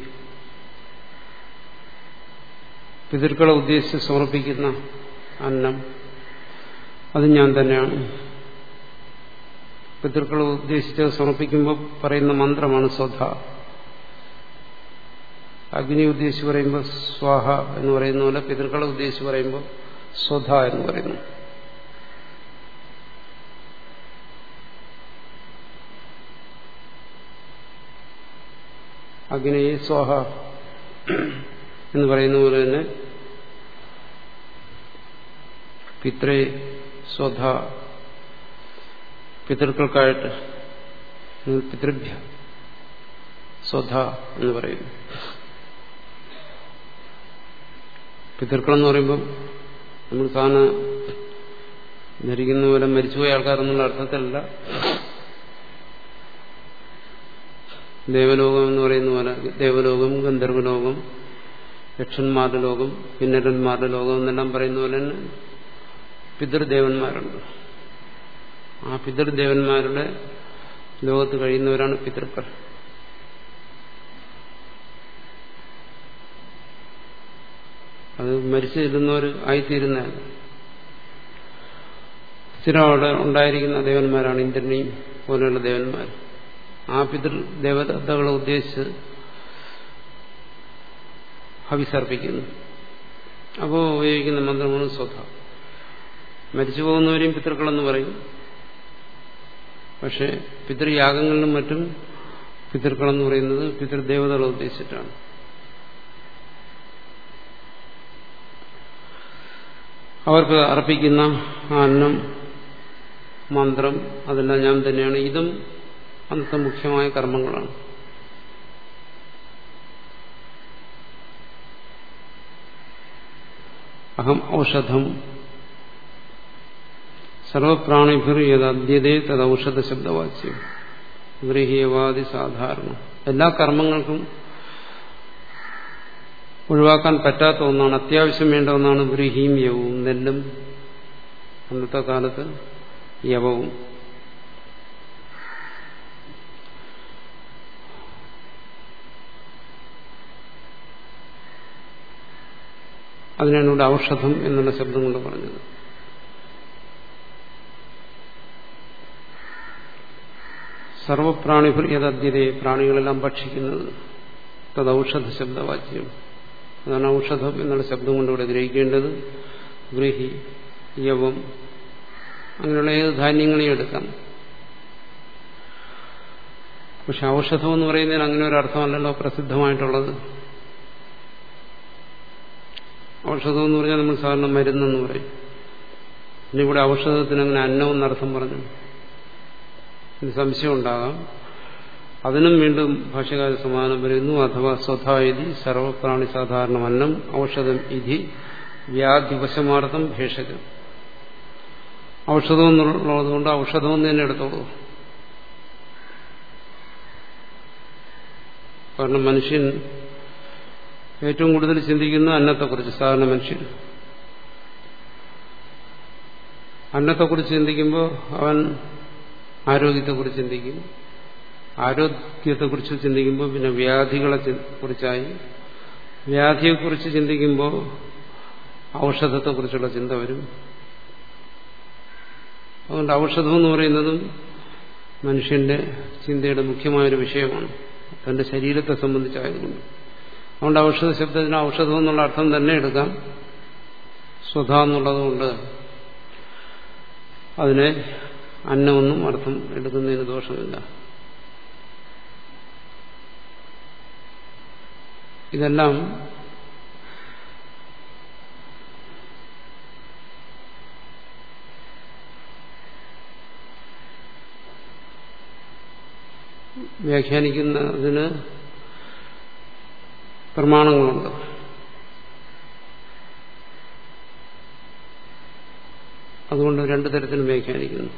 പിതൃക്കളെ ഉദ്ദേശിച്ച് സമർപ്പിക്കുന്ന അന്നം അത് ഞാൻ തന്നെയാണ് പിതൃക്കളെ ഉദ്ദേശിച്ച് സമർപ്പിക്കുമ്പോൾ പറയുന്ന മന്ത്രമാണ് സ്വധ അഗ്നി ഉദ്ദേശിച്ച് പറയുമ്പോൾ സ്വാഹ എന്ന് പറയുന്ന പോലെ പിതൃക്കളെ ഉദ്ദേശിച്ച് പറയുമ്പോൾ സ്വധ എന്ന് പറയുന്നു അഗ്നി സ്വാഹ എന്ന് പറയുന്ന പോലെ തന്നെ പിത്രേ സ്വധ പിതൃക്കൾക്കായിട്ട് പിതൃഭ്യ സ്വധ എന്ന് പറയുന്നു പിതൃക്കളെന്ന് പറയുമ്പം നമ്മൾ സാധാരണ ധരിക്കുന്ന പോലെ മരിച്ചുപോയ ആൾക്കാരെന്നുള്ള അർത്ഥത്തിലല്ല ദേവലോകം എന്ന് പറയുന്ന പോലെ ദേവലോകം ഗന്ധർവലോകം യക്ഷന്മാരുടെ ലോകം കിന്നരന്മാരുടെ ലോകം എന്നെല്ലാം പറയുന്ന പോലെ തന്നെ പിതൃദേവന്മാരുണ്ട് ആ പിതൃദേവന്മാരുടെ ലോകത്ത് കഴിയുന്നവരാണ് പിതൃക്കൾ അത് മരിച്ചിരുന്നവർ ആയിത്തീരുന്നതല്ല സ്ഥിരം അവിടെ ഉണ്ടായിരിക്കുന്ന ദേവന്മാരാണ് ഇന്ദ്രനെയും പോലെയുള്ള ദേവന്മാർ ആ പിതൃ ദേവതകളെ ഉദ്ദേശിച്ച് ഹവിസർപ്പിക്കുന്നു അപ്പോൾ ഉപയോഗിക്കുന്ന മന്ത്രമാണ് സ്വധ മരിച്ചു പോകുന്നവരെയും പിതൃക്കളെന്ന് പറയും പക്ഷെ പിതൃയാഗങ്ങളിലും മറ്റും പിതൃക്കളെന്ന് പറയുന്നത് പിതൃദേവതകളെ ഉദ്ദേശിച്ചിട്ടാണ് അവർക്ക് അർപ്പിക്കുന്ന ആ അന്നം മന്ത്രം അതെല്ലാം ഞാൻ തന്നെയാണ് ഇതും അന്നത്തെ മുഖ്യമായ കർമ്മങ്ങളാണ് അഹം ഔഷധം സർവപ്രാണിഭിർ യദ്യതേ തത് ഔഷധ ശബ്ദവാച്യം ഗൃഹീയവാദി സാധാരണ എല്ലാ കർമ്മങ്ങൾക്കും ഒഴിവാക്കാൻ പറ്റാത്ത ഒന്നാണ് അത്യാവശ്യം വേണ്ട ഒന്നാണ് ഗൃഹീം യവവും നെല്ലും അന്നത്തെ കാലത്ത് യവവും അതിനാണ് ഇവിടെ ഔഷധം എന്നുള്ള ശബ്ദം കൊണ്ട് പറഞ്ഞത് സർവപ്രാണികൾ യഥദ്യതയെ പ്രാണികളെല്ലാം ഭക്ഷിക്കുന്നത് തത് ഔഷധ ശബ്ദവാച്യം അതാണ് ഔഷധം എന്നുള്ള ശബ്ദം കൊണ്ട് ഇവിടെ ഗ്രഹിക്കേണ്ടത് ഗൃഹി യവം അങ്ങനെയുള്ള ഏത് ധാന്യങ്ങളെയും എടുക്കാം പക്ഷെ ഔഷധം എന്ന് പറയുന്നതിന് അങ്ങനെ ഒരു അർത്ഥമല്ലല്ലോ പ്രസിദ്ധമായിട്ടുള്ളത് ഔഷധം എന്ന് പറഞ്ഞാൽ നമ്മൾ സാധാരണ മരുന്നെന്ന് പറയും പിന്നെ ഇവിടെ ഔഷധത്തിന് അങ്ങനെ അന്നം എന്നർത്ഥം പറഞ്ഞു ഇത് സംശയം ഉണ്ടാകാം അതിനും വീണ്ടും ഭാഷകാര സമാനം പറയുന്നു അഥവാ സ്വധായതി സർവപ്രാണി സാധാരണ അന്നം ഔഷധം ഇതി വ്യാധിവശമാർത്ഥം ഭേഷജം ഔഷധം എന്നുള്ളതുകൊണ്ട് ഔഷധം എന്ന് തന്നെ എടുത്തോളൂ കാരണം മനുഷ്യൻ ഏറ്റവും കൂടുതൽ ചിന്തിക്കുന്ന അന്നത്തെക്കുറിച്ച് സാധാരണ മനുഷ്യൻ അന്നത്തെക്കുറിച്ച് ചിന്തിക്കുമ്പോൾ അവൻ ആരോഗ്യത്തെക്കുറിച്ച് ചിന്തിക്കും ആരോഗ്യത്തെക്കുറിച്ച് ചിന്തിക്കുമ്പോൾ പിന്നെ വ്യാധികളെ കുറിച്ചായി വ്യാധിയെക്കുറിച്ച് ചിന്തിക്കുമ്പോൾ ഔഷധത്തെക്കുറിച്ചുള്ള ചിന്ത വരും അതുകൊണ്ട് ഔഷധം എന്ന് പറയുന്നതും മനുഷ്യന്റെ ചിന്തയുടെ മുഖ്യമായൊരു വിഷയമാണ് തന്റെ ശരീരത്തെ സംബന്ധിച്ചായതുകൊണ്ട് അതുകൊണ്ട് ഔഷധ ശബ്ദത്തിന് ഔഷധം എന്നുള്ള അർത്ഥം തന്നെ എടുക്കാം സ്വധ എന്നുള്ളതുകൊണ്ട് അതിനെ അന്നമൊന്നും അർത്ഥം എടുക്കുന്നതിന് ദോഷമില്ല ഇതെല്ലാം വ്യാഖ്യാനിക്കുന്നതിന് പ്രമാണങ്ങളുണ്ട് അതുകൊണ്ട് രണ്ടു തരത്തിലും വ്യാഖ്യാനിക്കുന്നു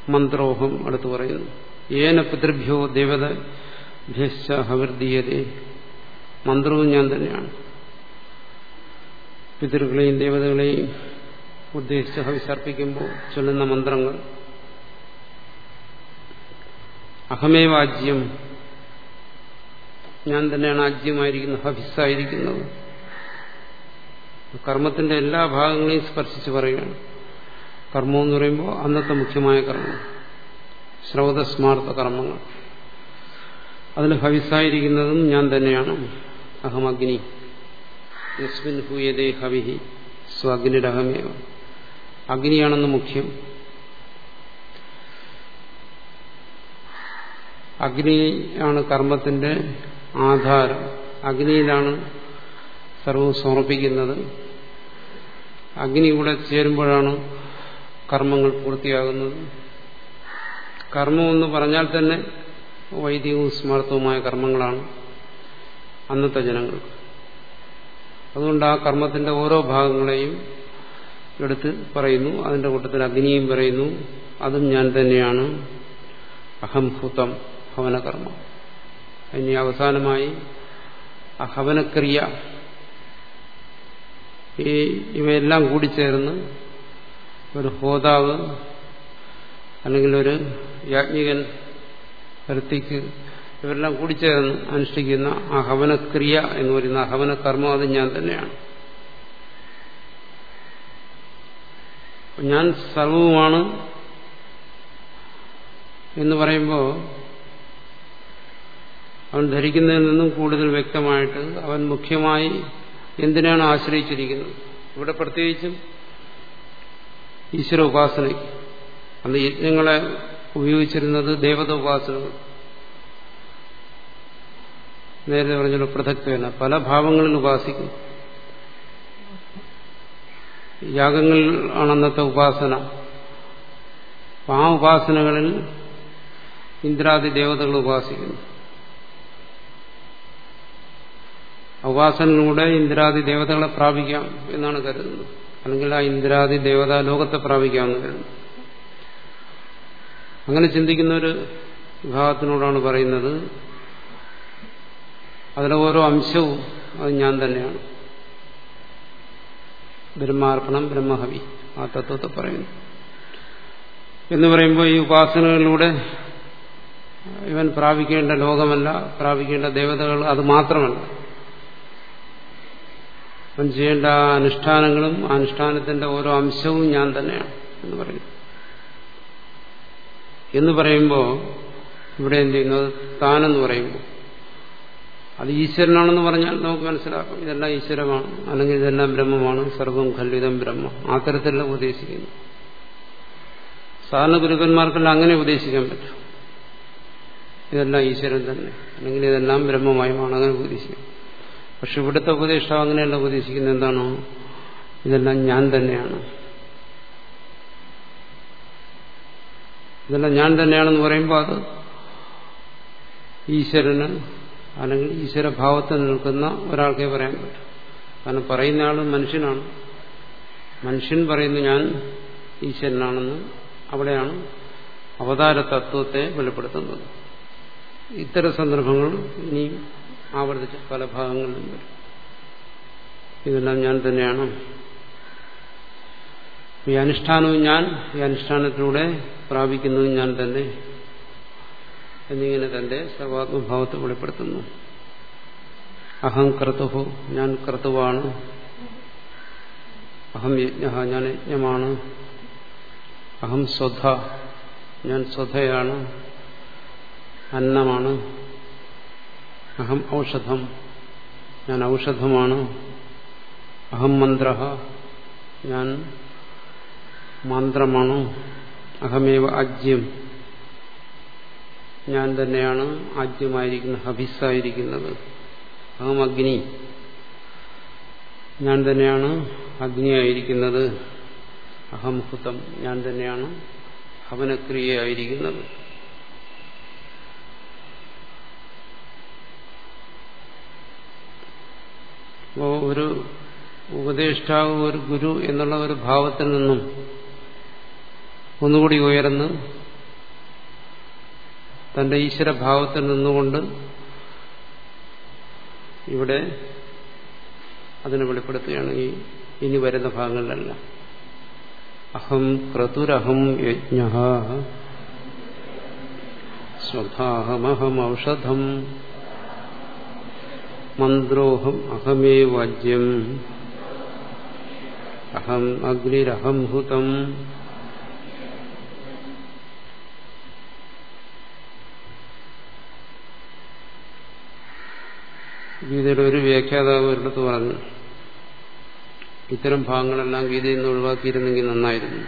മന്ത്രോഹം അടുത്ത് പറയുന്നു ഏന പിതൃഭ്യോ ദേവത ഭ്യശ്ച ഹവിർദീയതേ മന്ത്രവും ഞാൻ തന്നെയാണ് പിതൃകളെയും ദേവതകളെയും ഉദ്ദേശിച്ച് ഹവിസർപ്പിക്കുമ്പോൾ ചൊല്ലുന്ന മന്ത്രങ്ങൾ അഹമേവാജ്യം ഞാൻ തന്നെയാണ് ആജ്യമായിരിക്കുന്നത് ഹവിസ്സായിരിക്കുന്നത് കർമ്മത്തിന്റെ എല്ലാ ഭാഗങ്ങളെയും സ്പർശിച്ച് പറയുകയാണ് കർമ്മം എന്ന് പറയുമ്പോൾ അന്നത്തെ മുഖ്യമായ കർമ്മം ശ്രൗതസ്മാർത്ഥ കർമ്മങ്ങൾ അതിൽ ഹവിസായിരിക്കുന്നതും ഞാൻ തന്നെയാണ് അഹം അഗ്നി യസ്മിൻ ഹൂയതേ ഹവിഹി സ്വഗ്നിരഹമേവ അഗ്നിയാണെന്ന് മുഖ്യം അഗ്നിയാണ് കർമ്മത്തിന്റെ ആധാരം അഗ്നിയിലാണ് സർവവും സമർപ്പിക്കുന്നത് അഗ്നി കൂടെ ചേരുമ്പോഴാണ് കർമ്മങ്ങൾ പൂർത്തിയാകുന്നത് കർമ്മം എന്ന് പറഞ്ഞാൽ തന്നെ വൈദികവും സ്മാർത്ഥവുമായ കർമ്മങ്ങളാണ് അന്നത്തെ ജനങ്ങൾക്ക് അതുകൊണ്ട് ആ കർമ്മത്തിന്റെ ഓരോ ഭാഗങ്ങളെയും എടുത്ത് പറയുന്നു അതിന്റെ കൂട്ടത്തിൽ അഗ്നിയും പറയുന്നു അതും ഞാൻ തന്നെയാണ് അഹംഭൂതം ഹവനകർമ്മം ഇനി അവസാനമായി ആ ഹവനക്രിയ ഈ ഇവയെല്ലാം കൂടിച്ചേർന്ന് ഒരു ഹോതാവ് അല്ലെങ്കിൽ ഒരു യാജ്ഞികൻ ഋത്തിക്ക് ഇവരെല്ലാം കൂടിച്ചേർന്ന് അനുഷ്ഠിക്കുന്ന ആ ഹവനക്രിയ എന്ന് പറയുന്ന ഹവനകർമ്മം അത് ഞാൻ തന്നെയാണ് ഞാൻ സർവവുമാണ് എന്ന് പറയുമ്പോൾ അവൻ ധരിക്കുന്നതിൽ നിന്നും കൂടുതൽ വ്യക്തമായിട്ട് അവൻ മുഖ്യമായി എന്തിനാണ് ആശ്രയിച്ചിരിക്കുന്നത് ഇവിടെ പ്രത്യേകിച്ചും ഈശ്വര ഉപാസനയ്ക്ക് അന്ന് യജ്ഞങ്ങളെ ഉപയോഗിച്ചിരുന്നത് ദേവത ഉപാസനകൾ നേരത്തെ പറഞ്ഞല്ലോ പൃഥക്വേന പല ഭാവങ്ങളിൽ ഉപാസിക്കും യാഗങ്ങളിൽ ആണ് അന്നത്തെ ഉപാസന ആ ഉപാസനകളിൽ ഇന്ദ്രാദി ദേവതകൾ ഉപാസിക്കുന്നു ഉപാസനയിലൂടെ ഇന്ദ്രാദി ദേവതകളെ പ്രാപിക്കാം എന്നാണ് കരുതുന്നത് അല്ലെങ്കിൽ ആ ഇന്ദ്രാദി ദേവതാ ലോകത്തെ പ്രാപിക്കാമെന്ന് കരുതുന്നു അങ്ങനെ ചിന്തിക്കുന്ന ഒരു വിഭാഗത്തിനോടാണ് പറയുന്നത് അതിലെ ഓരോ അംശവും അത് ഞാൻ തന്നെയാണ് ബ്രഹ്മാർപ്പണം ബ്രഹ്മഹവി ആ തത്വത്തെ പറയുന്നു എന്ന് പറയുമ്പോൾ ഈ ഉപാസനകളിലൂടെ ഇവൻ പ്രാപിക്കേണ്ട ലോകമല്ല പ്രാപിക്കേണ്ട ദേവതകൾ അത് മാത്രമല്ല അവൻ ചെയ്യേണ്ട അനുഷ്ഠാനങ്ങളും അനുഷ്ഠാനത്തിന്റെ ഓരോ അംശവും ഞാൻ തന്നെയാണ് എന്ന് പറയുന്നു എന്ന് പറയുമ്പോൾ ഇവിടെ എന്ത് ചെയ്യുന്നത് താനെന്ന് പറയുമ്പോൾ അത് ഈശ്വരനാണെന്ന് പറഞ്ഞാൽ നമുക്ക് മനസ്സിലാക്കാം ഇതെല്ലാം ഈശ്വരമാണ് അല്ലെങ്കിൽ ഇതെല്ലാം ബ്രഹ്മമാണ് സർവം ഖല്ലിതം ബ്രഹ്മ ആ തരത്തിലുള്ള ഉപദേശിക്കുന്നു സാധാരണ ഗുരുക്കന്മാർക്കെല്ലാം അങ്ങനെ ഉപദേശിക്കാൻ പറ്റും ഇതെല്ലാം ഈശ്വരൻ തന്നെ അല്ലെങ്കിൽ ഇതെല്ലാം ബ്രഹ്മമയമാണ് അങ്ങനെ ഉപദേശിക്കും പക്ഷെ ഇവിടുത്തെ ഉപദേഷ്ടാവ് അങ്ങനെയല്ല ഉപദേശിക്കുന്നത് എന്താണോ ഇതെല്ലാം ഞാൻ തന്നെയാണ് ഇതെല്ലാം ഞാൻ തന്നെയാണെന്ന് പറയുമ്പോൾ അത് ഈശ്വരന് അല്ലെങ്കിൽ ഈശ്വരഭാവത്തിൽ നിൽക്കുന്ന ഒരാൾക്കേ പറയാൻ പറ്റും കാരണം പറയുന്ന ആൾ മനുഷ്യനാണ് മനുഷ്യൻ പറയുന്നു ഞാൻ ഈശ്വരനാണെന്ന് അവിടെയാണ് അവതാര തത്വത്തെ വെളിപ്പെടുത്തുന്നത് ഇത്തരം സന്ദർഭങ്ങൾ ഇനിയും ആവർത്തിച്ച് പല ഭാഗങ്ങളിലും വരും ഇതെല്ലാം ഞാൻ തന്നെയാണ് ഈ അനുഷ്ഠാനവും ഞാൻ ഈ അനുഷ്ഠാനത്തിലൂടെ പ്രാപിക്കുന്നതും ഞാൻ തന്നെ എന്നിങ്ങനെ തന്റെ സർവാത്മഭാവത്തെ വെളിപ്പെടുത്തുന്നു അഹം കർത്തുഹു ഞാൻ കർത്തുവാണ് അഹം യജ്ഞ ഞാൻ യജ്ഞമാണ് അഹം സ്വധ ഞാൻ സ്വധയാണ് അന്നമാണ് അഹം ഔഷധം ഞാൻ ഔഷധമാണ് അഹം മന്ത്ര ഞാൻ മന്ത്രമാണ് അഹമേവ അജ്യം ഞാൻ തന്നെയാണ് ആദ്യമായിരിക്കുന്നത് ഹബിസായിരിക്കുന്നത് അഹം അഗ്നി ഞാൻ തന്നെയാണ് അഗ്നിയായിരിക്കുന്നത് അഹംഹുതം ഞാൻ തന്നെയാണ് ഹവനക്രിയയായിരിക്കുന്നത് അപ്പോ ഒരു ഉപദേഷ്ടാവ് ഒരു ഗുരു എന്നുള്ള ഒരു ഭാവത്തിൽ നിന്നും ഒന്നുകൂടി ഉയർന്ന് തന്റെ ഈശ്വരഭാവത്തിൽ നിന്നുകൊണ്ട് ഇവിടെ അതിനെ വെളിപ്പെടുത്തുകയാണ് ഈ ഇനി വരുന്ന ഭാഗങ്ങളിലെല്ലാം അഹം ക്രതുരഹം യജ്ഞ സ്വധാഹമഹം ഔഷധം മന്ത്രോഹം അഹമേ വാജ്യം അഹം അഗ്നിരഹം ഹുതം ഗീതയുടെ ഒരു വ്യാഖ്യാതാവ് ഒരിടത്ത് പറഞ്ഞു ഇത്തരം ഭാഗങ്ങളെല്ലാം ഗീതയിൽ നിന്ന് ഒഴിവാക്കിയിരുന്നെങ്കിൽ നന്നായിരുന്നു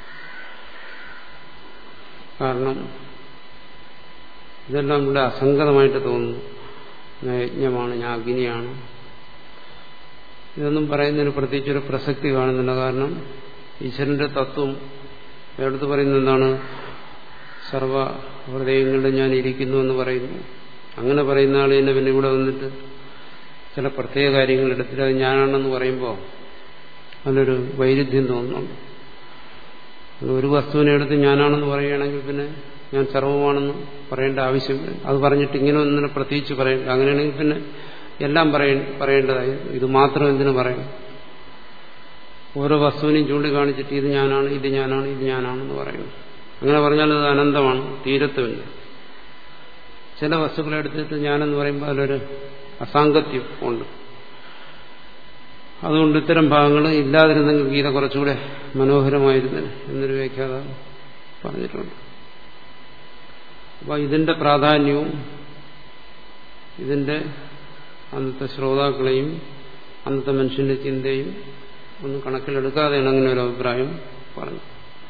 കാരണം ഇതെല്ലാം ഇവിടെ അസംഗതമായിട്ട് തോന്നുന്നു ഞാൻ യജ്ഞമാണ് ഞാൻ അഗ്നിയാണ് ഇതൊന്നും പറയുന്നതിന് പ്രത്യേകിച്ചൊരു പ്രസക്തി കാണുന്നില്ല കാരണം ഈശ്വരന്റെ തത്വം എടുത്ത് പറയുന്നത് എന്താണ് സർവ ഹൃദയങ്ങളിൽ ഞാൻ ഇരിക്കുന്നു എന്ന് പറയുന്നു അങ്ങനെ പറയുന്ന ആൾ തന്നെ പിന്നെ ഇവിടെ വന്നിട്ട് ചില പ്രത്യേക കാര്യങ്ങൾ എടുത്തിട്ട് അത് ഞാനാണെന്ന് പറയുമ്പോൾ അതിലൊരു വൈരുദ്ധ്യം തോന്നുന്നുണ്ട് ഒരു വസ്തുവിനെ എടുത്ത് ഞാനാണെന്ന് പറയുകയാണെങ്കിൽ പിന്നെ ഞാൻ സർവമാണെന്ന് പറയേണ്ട ആവശ്യമില്ല അത് പറഞ്ഞിട്ട് ഇങ്ങനെ ഒന്നിനെ പ്രത്യേകിച്ച് പറയേണ്ട അങ്ങനെയാണെങ്കിൽ പിന്നെ എല്ലാം പറയ പറയേണ്ടതായി ഇത് മാത്രം എന്തിനു പറയണം ഓരോ വസ്തുവിനെയും ചൂണ്ടിക്കാണിച്ചിട്ട് ഇത് ഞാനാണ് ഇത് ഞാനാണ് ഇത് ഞാനാണെന്ന് പറയുന്നു അങ്ങനെ പറഞ്ഞാൽ അത് അനന്തമാണ് തീരത്തുമില്ല ചില വസ്തുക്കളെ എടുത്തിട്ട് ഞാനെന്ന് പറയുമ്പോൾ അതിലൊരു അസാങ്കത്യം ഉണ്ട് അതുകൊണ്ട് ഇത്തരം ഭാഗങ്ങൾ ഇല്ലാതിരുന്നെങ്കിൽ ഗീത കുറച്ചുകൂടെ മനോഹരമായിരുന്നു എന്നൊരു വ്യാഖ്യാതാവ് പറഞ്ഞിട്ടുണ്ട് അപ്പോൾ ഇതിന്റെ പ്രാധാന്യവും ഇതിന്റെ അന്നത്തെ ശ്രോതാക്കളെയും അന്നത്തെ മനുഷ്യന്റെ ചിന്തയും ഒന്നും കണക്കിലെടുക്കാതെയാണ് അങ്ങനെ ഒരു അഭിപ്രായം പറഞ്ഞു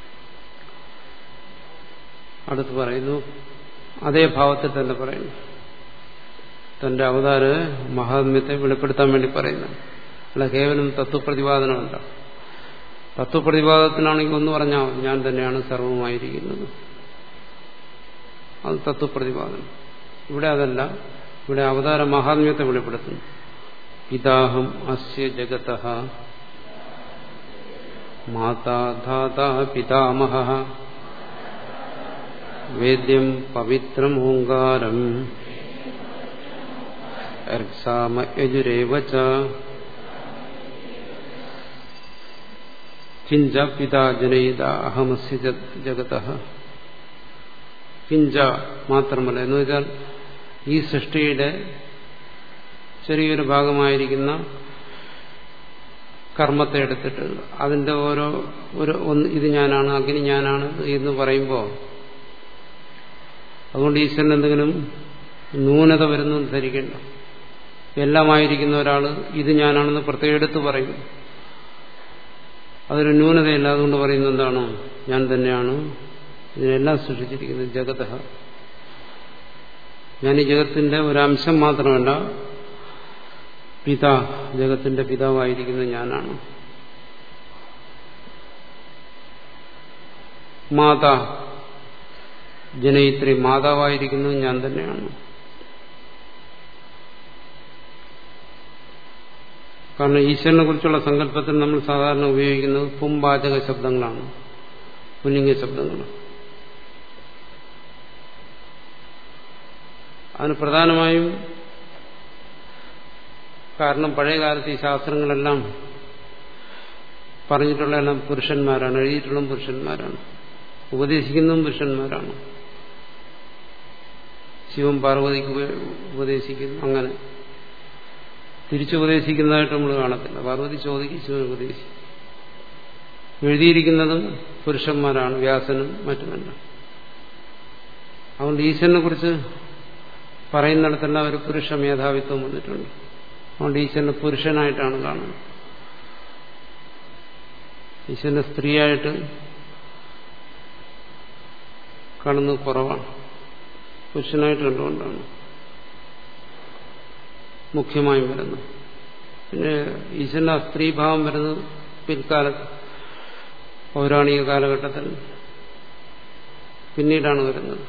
അടുത്ത് പറയുന്നു അതേ ഭാവത്തിൽ തന്നെ പറയുന്നു തന്റെ അവതാര മഹാത്മ്യത്തെ വെളിപ്പെടുത്താൻ വേണ്ടി പറയുന്നു അല്ല കേവലം തത്വപ്രതിപാദനമല്ല തത്വപ്രതിപാദനത്തിനാണെങ്കിൽ ഒന്ന് പറഞ്ഞാൽ ഞാൻ തന്നെയാണ് സർവമായിരിക്കുന്നത് അത് തത്വപ്രതിപാദനം ഇവിടെ അതല്ല ഇവിടെ അവതാര മഹാത്മ്യത്തെ വെളിപ്പെടുത്തുന്നു പിതാഹം അസ്യ ജഗത മാതാ ധാത പിതാമഹ വേദ്യം പവിത്രം ഓങ്കാരം ർസാമ യജുരേവ കിഞ്ച പിതാ ജനയിത അഹമസ്യ ജഗത കിഞ്ച മാത്രമല്ല എന്ന് വെച്ചാൽ ഈ സൃഷ്ടിയുടെ ചെറിയൊരു ഭാഗമായിരിക്കുന്ന കർമ്മത്തെ എടുത്തിട്ട് അതിന്റെ ഓരോ ഒരു ഒന്ന് ഇത് ഞാനാണ് അഗ്നി ഞാനാണ് എന്ന് പറയുമ്പോൾ അതുകൊണ്ട് ഈശ്വരൻ എന്തെങ്കിലും ന്യൂനത വരുന്നു ധരിക്കേണ്ട എല്ലാമായിരിക്കുന്ന ഒരാൾ ഇത് ഞാനാണെന്ന് പ്രത്യേകം എടുത്ത് പറയും അതൊരു ന്യൂനതയല്ല അതുകൊണ്ട് പറയുന്നത് എന്താണ് ഞാൻ തന്നെയാണ് ഇതിനെല്ലാം സൃഷ്ടിച്ചിരിക്കുന്നത് ജഗത ഞാൻ ഈ ജഗത്തിന്റെ ഒരംശം മാത്രമല്ല പിതാ ജഗത്തിന്റെ പിതാവായിരിക്കുന്നത് ഞാനാണ് മാതാ ജനയിത്രി മാതാവായിരിക്കുന്നത് ഞാൻ തന്നെയാണ് കാരണം ഈശ്വരനെ കുറിച്ചുള്ള സങ്കല്പത്തിൽ നമ്മൾ സാധാരണ ഉപയോഗിക്കുന്നത് പുംവാചക ശബ്ദങ്ങളാണ് പുല്ലിംഗ ശബ്ദങ്ങൾ അതിന് പ്രധാനമായും കാരണം പഴയ കാലത്ത് ഈ ശാസ്ത്രങ്ങളെല്ലാം പറഞ്ഞിട്ടുള്ള എല്ലാം പുരുഷന്മാരാണ് എഴുതിയിട്ടുള്ള പുരുഷന്മാരാണ് ഉപദേശിക്കുന്നതും പുരുഷന്മാരാണ് ശിവൻ പാർവതിക്ക് ഉപദേശിക്കുന്നു അങ്ങനെ തിരിച്ചുപദേശിക്കുന്നതായിട്ട് നമ്മൾ കാണത്തില്ല പാർവതി ചോദിക്കും ശിവൻ ഉപദേശിക്കും എഴുതിയിരിക്കുന്നതും പുരുഷന്മാരാണ് വ്യാസനും മറ്റുമെല്ലാം അതുകൊണ്ട് ഈശ്വരനെ കുറിച്ച് പറയുന്നിടത്തെല്ലാം ഒരു പുരുഷ മേധാവിത്വം വന്നിട്ടുണ്ട് അതുകൊണ്ട് ഈശ്വരനെ പുരുഷനായിട്ടാണ് കാണുന്നത് ഈശ്വരനെ സ്ത്രീയായിട്ട് കാണുന്നത് കുറവാണ് പുരുഷനായിട്ട് കണ്ടുകൊണ്ടാണ് മുഖ്യമായും വരുന്നത് പിന്നെ ഈശ്വരന്റെ സ്ത്രീഭാവം വരുന്നത് പിൽക്കാലത്ത് പൗരാണിക കാലഘട്ടത്തിൽ പിന്നീടാണ് വരുന്നത്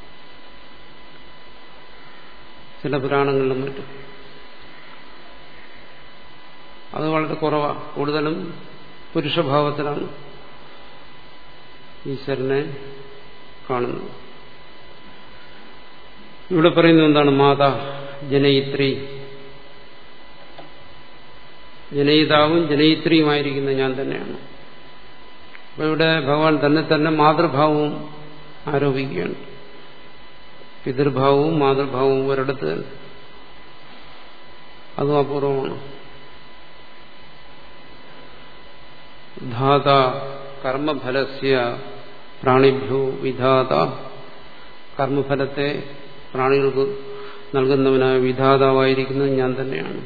ചില പുരാണങ്ങളിലും മറ്റും അത് വളരെ കുറവാണ് കൂടുതലും പുരുഷഭാവത്തിലാണ് ഈശ്വരനെ കാണുന്നത് ഇവിടെ പറയുന്നത് എന്താണ് മാതാ ജനയിത്രി ജനയിതാവും ജനയിത്രിയുമായിരിക്കുന്ന ഞാൻ തന്നെയാണ് അപ്പൊ ഇവിടെ ഭഗവാൻ തന്നെ തന്നെ മാതൃഭാവവും ആരോപിക്കുകയാണ് പിതൃഭാവവും മാതൃഭാവവും ഒരിടത്ത് തന്നെ അതും അപൂർവമാണ് ധാത കർമ്മഫലസ്യ പ്രാണിഭ്യോ വിധാത കർമ്മഫലത്തെ പ്രാണികൾക്ക് നൽകുന്നവനായ വിധാതാവായിരിക്കുന്നത് ഞാൻ തന്നെയാണ്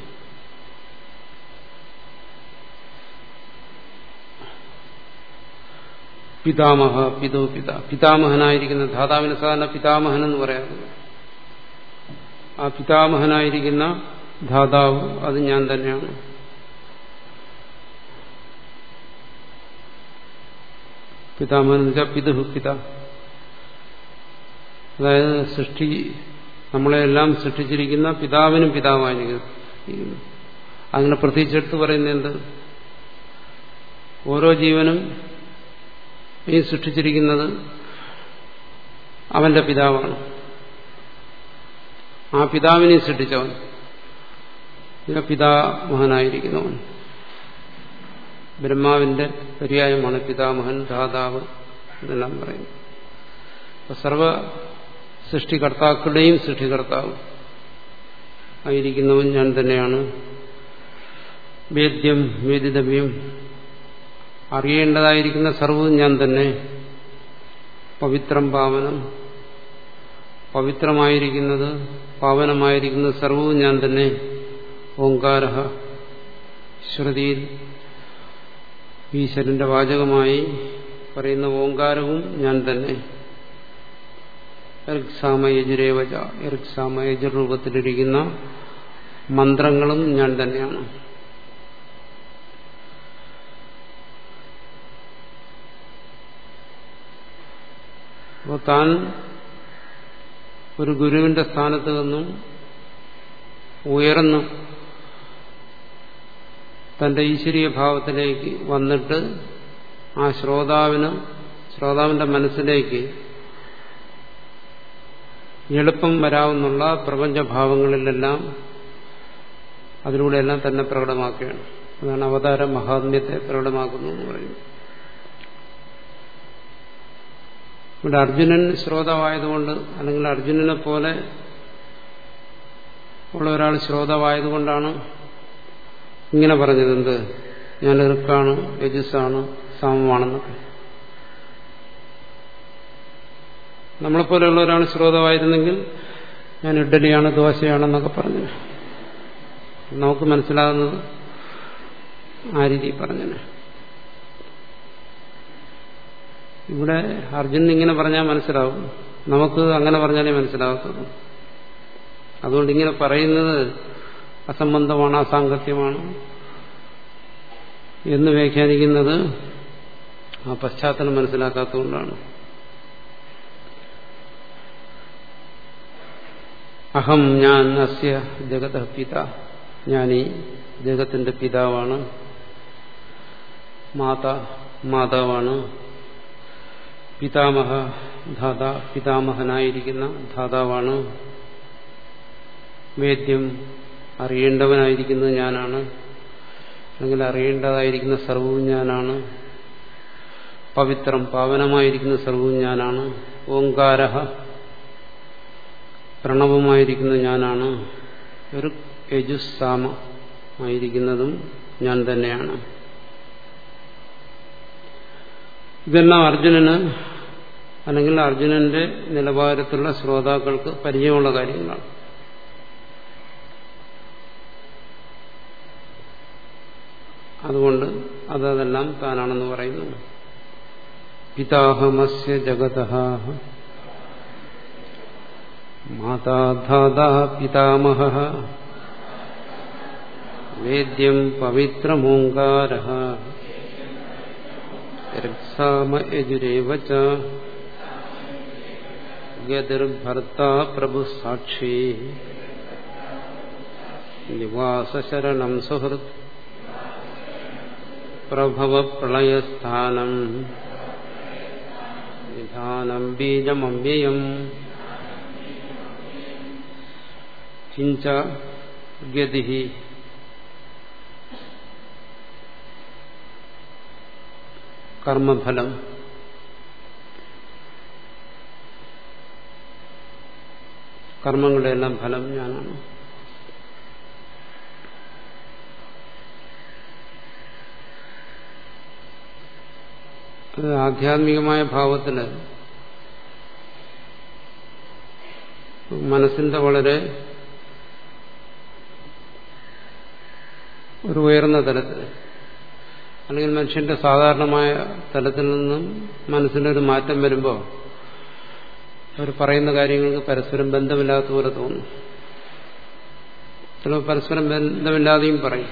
പിതാമഹ പിതോ പിത പിതാമഹനായിരിക്കുന്ന ധാതാവിന് സാധാരണ പിതാമഹൻ എന്ന് പറയാറുണ്ട് ആ പിതാമഹനായിരിക്കുന്ന ധാതാവ് അത് ഞാൻ തന്നെയാണ് പിതാമഹൻ എന്ന് വെച്ചാൽ പിതുഹു പിത അതായത് സൃഷ്ടി നമ്മളെല്ലാം സൃഷ്ടിച്ചിരിക്കുന്ന പിതാവിനും പിതാവായിരിക്കുന്നു അങ്ങനെ പ്രത്യേകിച്ചെടുത്ത് പറയുന്നത് എന്ത് ഓരോ ജീവനും ഈ സൃഷ്ടിച്ചിരിക്കുന്നത് അവന്റെ പിതാവാണ് ആ പിതാവിനെ സൃഷ്ടിച്ചവൻ പിതാമഹനായിരിക്കുന്നവൻ ബ്രഹ്മാവിന്റെ പര്യായമാണ് പിതാമഹൻ ധാതാവ് എന്നെല്ലാം പറയുന്നു അപ്പൊ സർവ സൃഷ്ടികർത്താക്കളുടെയും സൃഷ്ടികർത്താവ് ആയിരിക്കുന്നവൻ ഞാൻ തന്നെയാണ് വേദ്യം വേദിതവ്യം അറിയേണ്ടതായിരിക്കുന്ന സർവവും ഞാൻ തന്നെ പവിത്രം പാവനം പവിത്രമായിരിക്കുന്നത് പാവനമായിരിക്കുന്നത് സർവവും ഞാൻ തന്നെ ഓങ്കാര ശ്രുതിയിൽ ഈശ്വരന്റെ വാചകമായി പറയുന്ന ഓങ്കാരവും ഞാൻ തന്നെ യജുരേവച യജുർ രൂപത്തിലിരിക്കുന്ന മന്ത്രങ്ങളും ഞാൻ തന്നെയാണ് അപ്പോൾ താൻ ഒരു ഗുരുവിന്റെ സ്ഥാനത്ത് നിന്നും ഉയർന്ന് തന്റെ ഈശ്വരീയ ഭാവത്തിലേക്ക് വന്നിട്ട് ആ ശ്രോതാവിന് ശ്രോതാവിന്റെ മനസ്സിലേക്ക് എളുപ്പം വരാവുന്നുള്ള പ്രപഞ്ചഭാവങ്ങളിലെല്ലാം അതിലൂടെയെല്ലാം തന്നെ പ്രകടമാക്കുകയാണ് അതാണ് അവതാര മഹാത്മ്യത്തെ പ്രകടമാക്കുന്നു എന്ന് പറയുന്നത് ഇവിടെ അർജുനൻ ശ്രോതാവായതുകൊണ്ട് അല്ലെങ്കിൽ അർജുനനെ പോലെ ഉള്ള ഒരാൾ ശ്രോതാവായതുകൊണ്ടാണ് ഇങ്ങനെ പറഞ്ഞത് എന്ത് ഞാൻ ഇറുക്കാണ് യജസ്സാണ് സാമമാണെന്നൊക്കെ നമ്മളെപ്പോലെയുള്ള ഒരാൾ ശ്രോതാവായിരുന്നെങ്കിൽ ഞാൻ ഇഡ്ഡലിയാണ് ദോശയാണെന്നൊക്കെ പറഞ്ഞു നമുക്ക് മനസ്സിലാകുന്നത് ആ രീതി പറഞ്ഞനെ ഇവിടെ അർജുനൻ ഇങ്ങനെ പറഞ്ഞാൽ മനസ്സിലാവും നമുക്ക് അങ്ങനെ പറഞ്ഞാലേ മനസ്സിലാകത്തുള്ളൂ അതുകൊണ്ട് ഇങ്ങനെ പറയുന്നത് അസംബന്ധമാണ് അസാങ്കത്യമാണ് എന്ന് വ്യാഖ്യാനിക്കുന്നത് ആ പശ്ചാത്തലം മനസ്സിലാക്കാത്തതുകൊണ്ടാണ് അഹം ഞാൻ അസ്യ ജഗത പിത ഞാൻ ഈ ജഗത്തിന്റെ പിതാവാണ് മാതാ മാതാവാണ് പിതാമഹ ധാത പിതാമഹനായിരിക്കുന്ന ധാതാവാണ് വേദ്യം അറിയേണ്ടവനായിരിക്കുന്നത് ഞാനാണ് അല്ലെങ്കിൽ അറിയേണ്ടതായിരിക്കുന്ന സർവവും ഞാനാണ് പവിത്രം പാവനമായിരിക്കുന്ന സർവവും ഞാനാണ് ഓങ്കാര പ്രണവമായിരിക്കുന്ന ഞാനാണ് ഒരു യജുസാമ ആയിരിക്കുന്നതും ഞാൻ തന്നെയാണ് ഇതെല്ലാം അർജുനന് അല്ലെങ്കിൽ അർജുനന്റെ നിലവാരത്തിലുള്ള ശ്രോതാക്കൾക്ക് പരിചയമുള്ള കാര്യങ്ങളാണ് അതുകൊണ്ട് അതതെല്ലാം താനാണെന്ന് പറയുന്നു പിതാഹമസ്യ ജഗത മാതാധാത പിതാമഹ വേദ്യം പവിത്രമോങ്കാര യജുരേവ ഗതിർഭർത്ത പ്രഭു സാക്ഷി നിവാസശരണം സുഹൃത് പ്രഭവ പ്രളയസ്ഥാനം വിധാനം ബീജമവ്യയം കിഞ്ച ഗതി കർമ്മഫലം കർമ്മങ്ങളുടെ എല്ലാം ഫലം ഞാനാണ് അത് ആധ്യാത്മികമായ ഭാവത്തില് മനസ്സിന്റെ വളരെ ഒരു ഉയർന്ന തലത്തിൽ അല്ലെങ്കിൽ മനുഷ്യന്റെ സാധാരണമായ തലത്തിൽ നിന്നും മനസ്സിനൊരു മാറ്റം വരുമ്പോൾ അവർ പറയുന്ന കാര്യങ്ങൾക്ക് പരസ്പരം ബന്ധമില്ലാത്ത പോലെ തോന്നും ചിലപ്പോൾ പരസ്പരം ബന്ധമില്ലാതെയും പറയും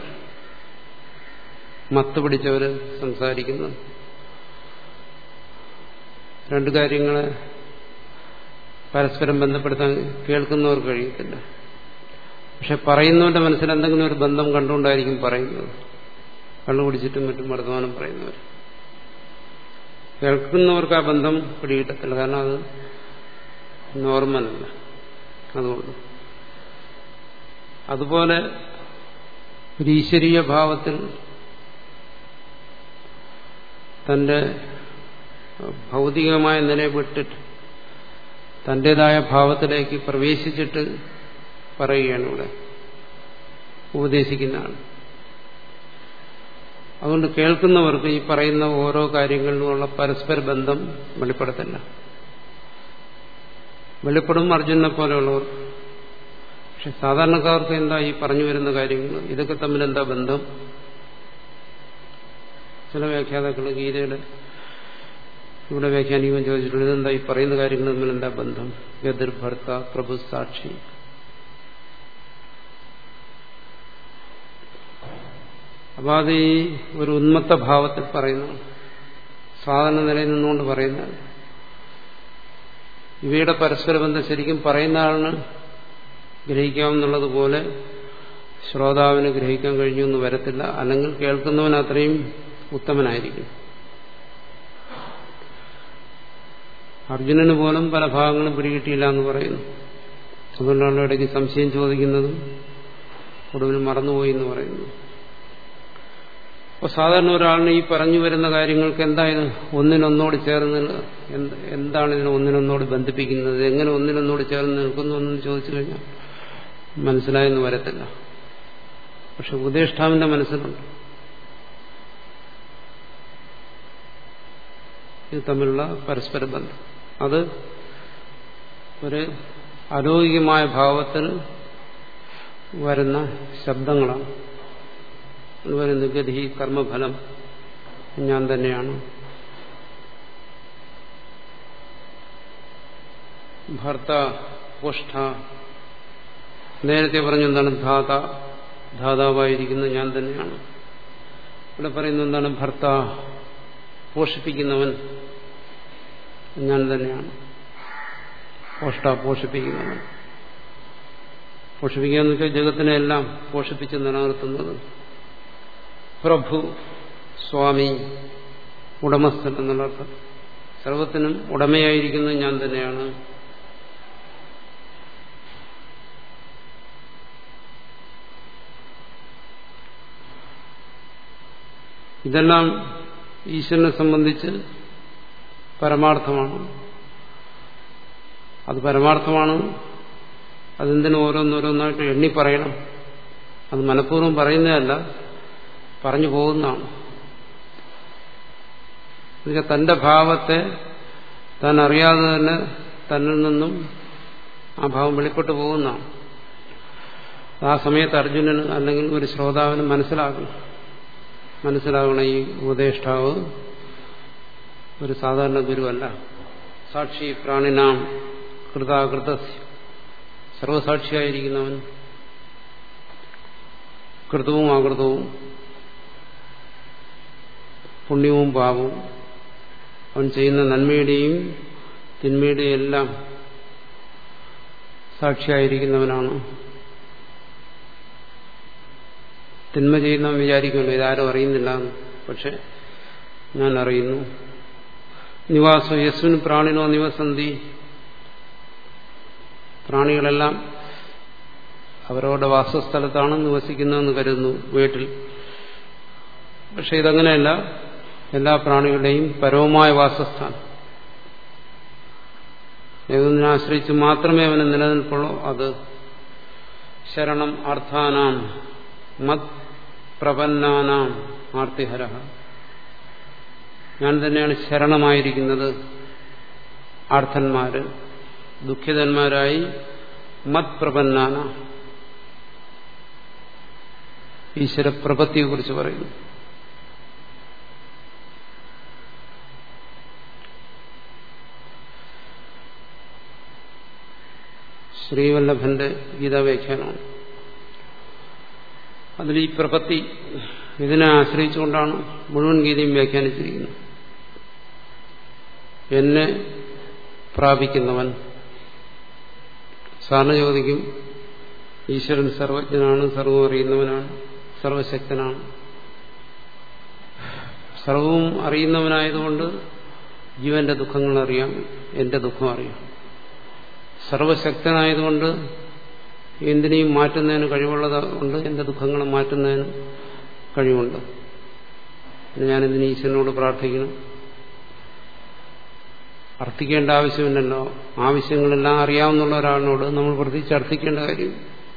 മത്ത് പിടിച്ചവർ സംസാരിക്കുന്നു രണ്ടു കാര്യങ്ങളെ പരസ്പരം ബന്ധപ്പെടുത്താൻ കേൾക്കുന്നവർക്ക് കഴിയത്തില്ല പക്ഷെ പറയുന്നവന്റെ മനസ്സിൽ എന്തെങ്കിലും ഒരു ബന്ധം കണ്ടുകൊണ്ടായിരിക്കും പറയുന്നത് കള്ളു കുടിച്ചിട്ടും മറ്റും വർത്തമാനം പറയുന്നവർ കേൾക്കുന്നവർക്ക് ആ ബന്ധം പിടികിട്ടത്തില്ല കാരണം അത് നോർമലല്ല അതുകൊണ്ട് അതുപോലെ ഒരു ഈശ്വരീയ ഭാവത്തിൽ തന്റെ ഭൗതികമായ നിലയെ വിട്ടിട്ട് തന്റേതായ ഭാവത്തിലേക്ക് പ്രവേശിച്ചിട്ട് പറയുകയാണ് ഇവിടെ ഉപദേശിക്കുന്നതാണ് അതുകൊണ്ട് കേൾക്കുന്നവർക്ക് ഈ പറയുന്ന ഓരോ കാര്യങ്ങളിലുമുള്ള പരസ്പര ബന്ധം വെളിപ്പെടുത്തില്ല വെളിപ്പെടും അർജുനെ പോലെയുള്ളവർ പക്ഷെ സാധാരണക്കാർക്ക് എന്താ ഈ പറഞ്ഞു വരുന്ന കാര്യങ്ങൾ ഇതൊക്കെ തമ്മിൽ എന്താ ബന്ധം ചില വ്യാഖ്യാതാക്കൾ ഗീതയുടെ ഇവിടെ വ്യാഖ്യാനിക്കുമ്പോൾ ചോദിച്ചിട്ടുണ്ട് ഇതെന്താ ഈ പറയുന്ന കാര്യങ്ങൾ തമ്മിൽ എന്താ ബന്ധം ഗതിർ ഭർത്ത പ്രഭു സാക്ഷി അപ്പൊ അത് ഈ ഒരു ഉന്മത്ത ഭാവത്തിൽ പറയുന്ന സാധാരണ നിലയിൽ നിന്നുകൊണ്ട് പറയുന്ന ഇവയുടെ പരസ്പര ബന്ധം ശരിക്കും പറയുന്ന ആളിന് ഗ്രഹിക്കാമെന്നുള്ളതുപോലെ ശ്രോതാവിന് ഗ്രഹിക്കാൻ കഴിഞ്ഞു എന്ന് വരത്തില്ല അല്ലെങ്കിൽ കേൾക്കുന്നവൻ അത്രയും ഉത്തമനായിരിക്കും അർജുനന് പോലും പല ഭാഗങ്ങളും പിടികിട്ടിയില്ല എന്ന് പറയുന്നു അതുകൊണ്ടാണ് ഇടയ്ക്ക് സംശയം ചോദിക്കുന്നതും ഒടുവിൽ മറന്നുപോയി എന്ന് പറയുന്നു അപ്പോൾ സാധാരണ ഒരാളിന് ഈ പറഞ്ഞു വരുന്ന കാര്യങ്ങൾക്ക് എന്തായത് ഒന്നിനൊന്നോട് ചേർന്ന് എന്താണ് ഇതിനെ ഒന്നിനൊന്നോട് ബന്ധിപ്പിക്കുന്നത് എങ്ങനെ ഒന്നിനൊന്നോട് ചേർന്ന് നിൽക്കുന്നു എന്ന് ചോദിച്ചു കഴിഞ്ഞാൽ മനസ്സിലായെന്ന് വരത്തില്ല പക്ഷെ ഉപദേഷ്ടാവിന്റെ മനസ്സിലുണ്ട് ഇത് തമ്മിലുള്ള പരസ്പര ബന്ധം അത് ഒരു അലൗകികമായ ഭാവത്തിൽ വരുന്ന ശബ്ദങ്ങളാണ് പറയുന്നത് ഗതി കർമ്മഫലം ഞാൻ തന്നെയാണ് ഭർത്ത പുഷ്ട നേരത്തെ പറഞ്ഞു എന്താണ് ധാത ധാതാവായിരിക്കുന്നത് ഞാൻ തന്നെയാണ് ഇവിടെ പറയുന്നത് എന്താണ് ഭർത്ത പോഷിപ്പിക്കുന്നവൻ ഞാൻ തന്നെയാണ് പോഷ്ട പോഷിപ്പിക്കുന്നവൻ പോഷിപ്പിക്കുക എന്ന് വെച്ചാൽ ജഗത്തിനെല്ലാം പോഷിപ്പിച്ച് നിലനിർത്തുന്നത് പ്രഭു സ്വാമി ഉടമസ്ഥൻ എന്നുള്ള അർത്ഥം സർവത്തിനും ഉടമയായിരിക്കുന്നത് ഞാൻ തന്നെയാണ് ഇതെല്ലാം ഈശ്വരനെ സംബന്ധിച്ച് പരമാർത്ഥമാണ് അത് പരമാർത്ഥമാണ് അതെന്തിനും ഓരോന്നോരോന്നായിട്ട് എണ്ണി പറയണം അത് മനഃപൂർവ്വം പറയുന്നതല്ല പറഞ്ഞു പോകുന്നതാണ് എന്നുവെച്ചാൽ തന്റെ ഭാവത്തെ താൻ അറിയാതെ തന്നെ തന്നിൽ നിന്നും ആ ഭാവം വെളിപ്പെട്ടു പോകുന്നതാണ് ആ സമയത്ത് അർജുനന് അല്ലെങ്കിൽ ഒരു ശ്രോതാവിന് മനസ്സിലാക്കണം മനസ്സിലാകണം ഈ ഉപദേഷ്ടാവ് ഒരു സാധാരണ ഗുരുവല്ല സാക്ഷി പ്രാണിനാം കൃതാകൃത സർവസാക്ഷിയായിരിക്കുന്നവൻ കൃതവും ആകൃതവും പുണ്യവും പാപവും അവൻ ചെയ്യുന്ന നന്മയുടെയും തിന്മയുടെയും എല്ലാം സാക്ഷിയായിരിക്കുന്നവനാണ് തിന്മ ചെയ്യുന്നവൻ വിചാരിക്കുമല്ലോ ഇതാരും അറിയുന്നില്ല പക്ഷെ ഞാൻ അറിയുന്നു നിവാസം യസ്വിൻ പ്രാണിനോ നിവസന്തി പ്രാണികളെല്ലാം അവരവരുടെ വാസസ്ഥലത്താണ് നിവസിക്കുന്നതെന്ന് കരുതുന്നു വീട്ടിൽ പക്ഷെ ഇതങ്ങനെയല്ല എല്ലാ പ്രാണികളുടെയും പരവുമായ വാസസ്ഥാനം ഏതൊന്നിനെ ആശ്രയിച്ച് മാത്രമേ അവന് നിലനിൽപ്പുള്ളൂ അത് ശരണം അർത്ഥാനാം മത് പ്രപന്നാനാം ആർത്തിഹര ഞാൻ തന്നെയാണ് ശരണമായിരിക്കുന്നത് ആർത്ഥന്മാര് ദുഃഖിതന്മാരായി മത് പ്രപന്നാന ഈശ്വരപ്രപത്തിയെക്കുറിച്ച് പറയുന്നു ശ്രീവല്ലഭന്റെ ഗീതാവ്യാഖ്യാനമാണ് അതിൽ ഈ പ്രപത്തി ഇതിനെ ആശ്രയിച്ചുകൊണ്ടാണ് മുഴുവൻ ഗീതയും വ്യാഖ്യാനിച്ചിരിക്കുന്നത് എന്നെ പ്രാപിക്കുന്നവൻ സാറിന് ചോദിക്കും ഈശ്വരൻ സർവജ്ഞനാണ് സർവം അറിയുന്നവനാണ് സർവശക്തനാണ് സർവവും അറിയുന്നവനായതുകൊണ്ട് ജീവന്റെ ദുഃഖങ്ങൾ അറിയാം എന്റെ ദുഃഖം അറിയാം സർവശക്തനായതുകൊണ്ട് എന്തിനേയും മാറ്റുന്നതിന് കഴിവുള്ളത് കൊണ്ട് എന്റെ ദുഃഖങ്ങൾ മാറ്റുന്നതിന് കഴിവുണ്ട് ഞാനെന്തിന് ഈശ്വരനോട് പ്രാർത്ഥിക്കണം അർത്ഥിക്കേണ്ട ആവശ്യമില്ലല്ലോ ആവശ്യങ്ങളെല്ലാം അറിയാവുന്ന ഒരാളിനോട് നമ്മൾ പ്രത്യേകിച്ച് അർത്ഥിക്കേണ്ട കാര്യം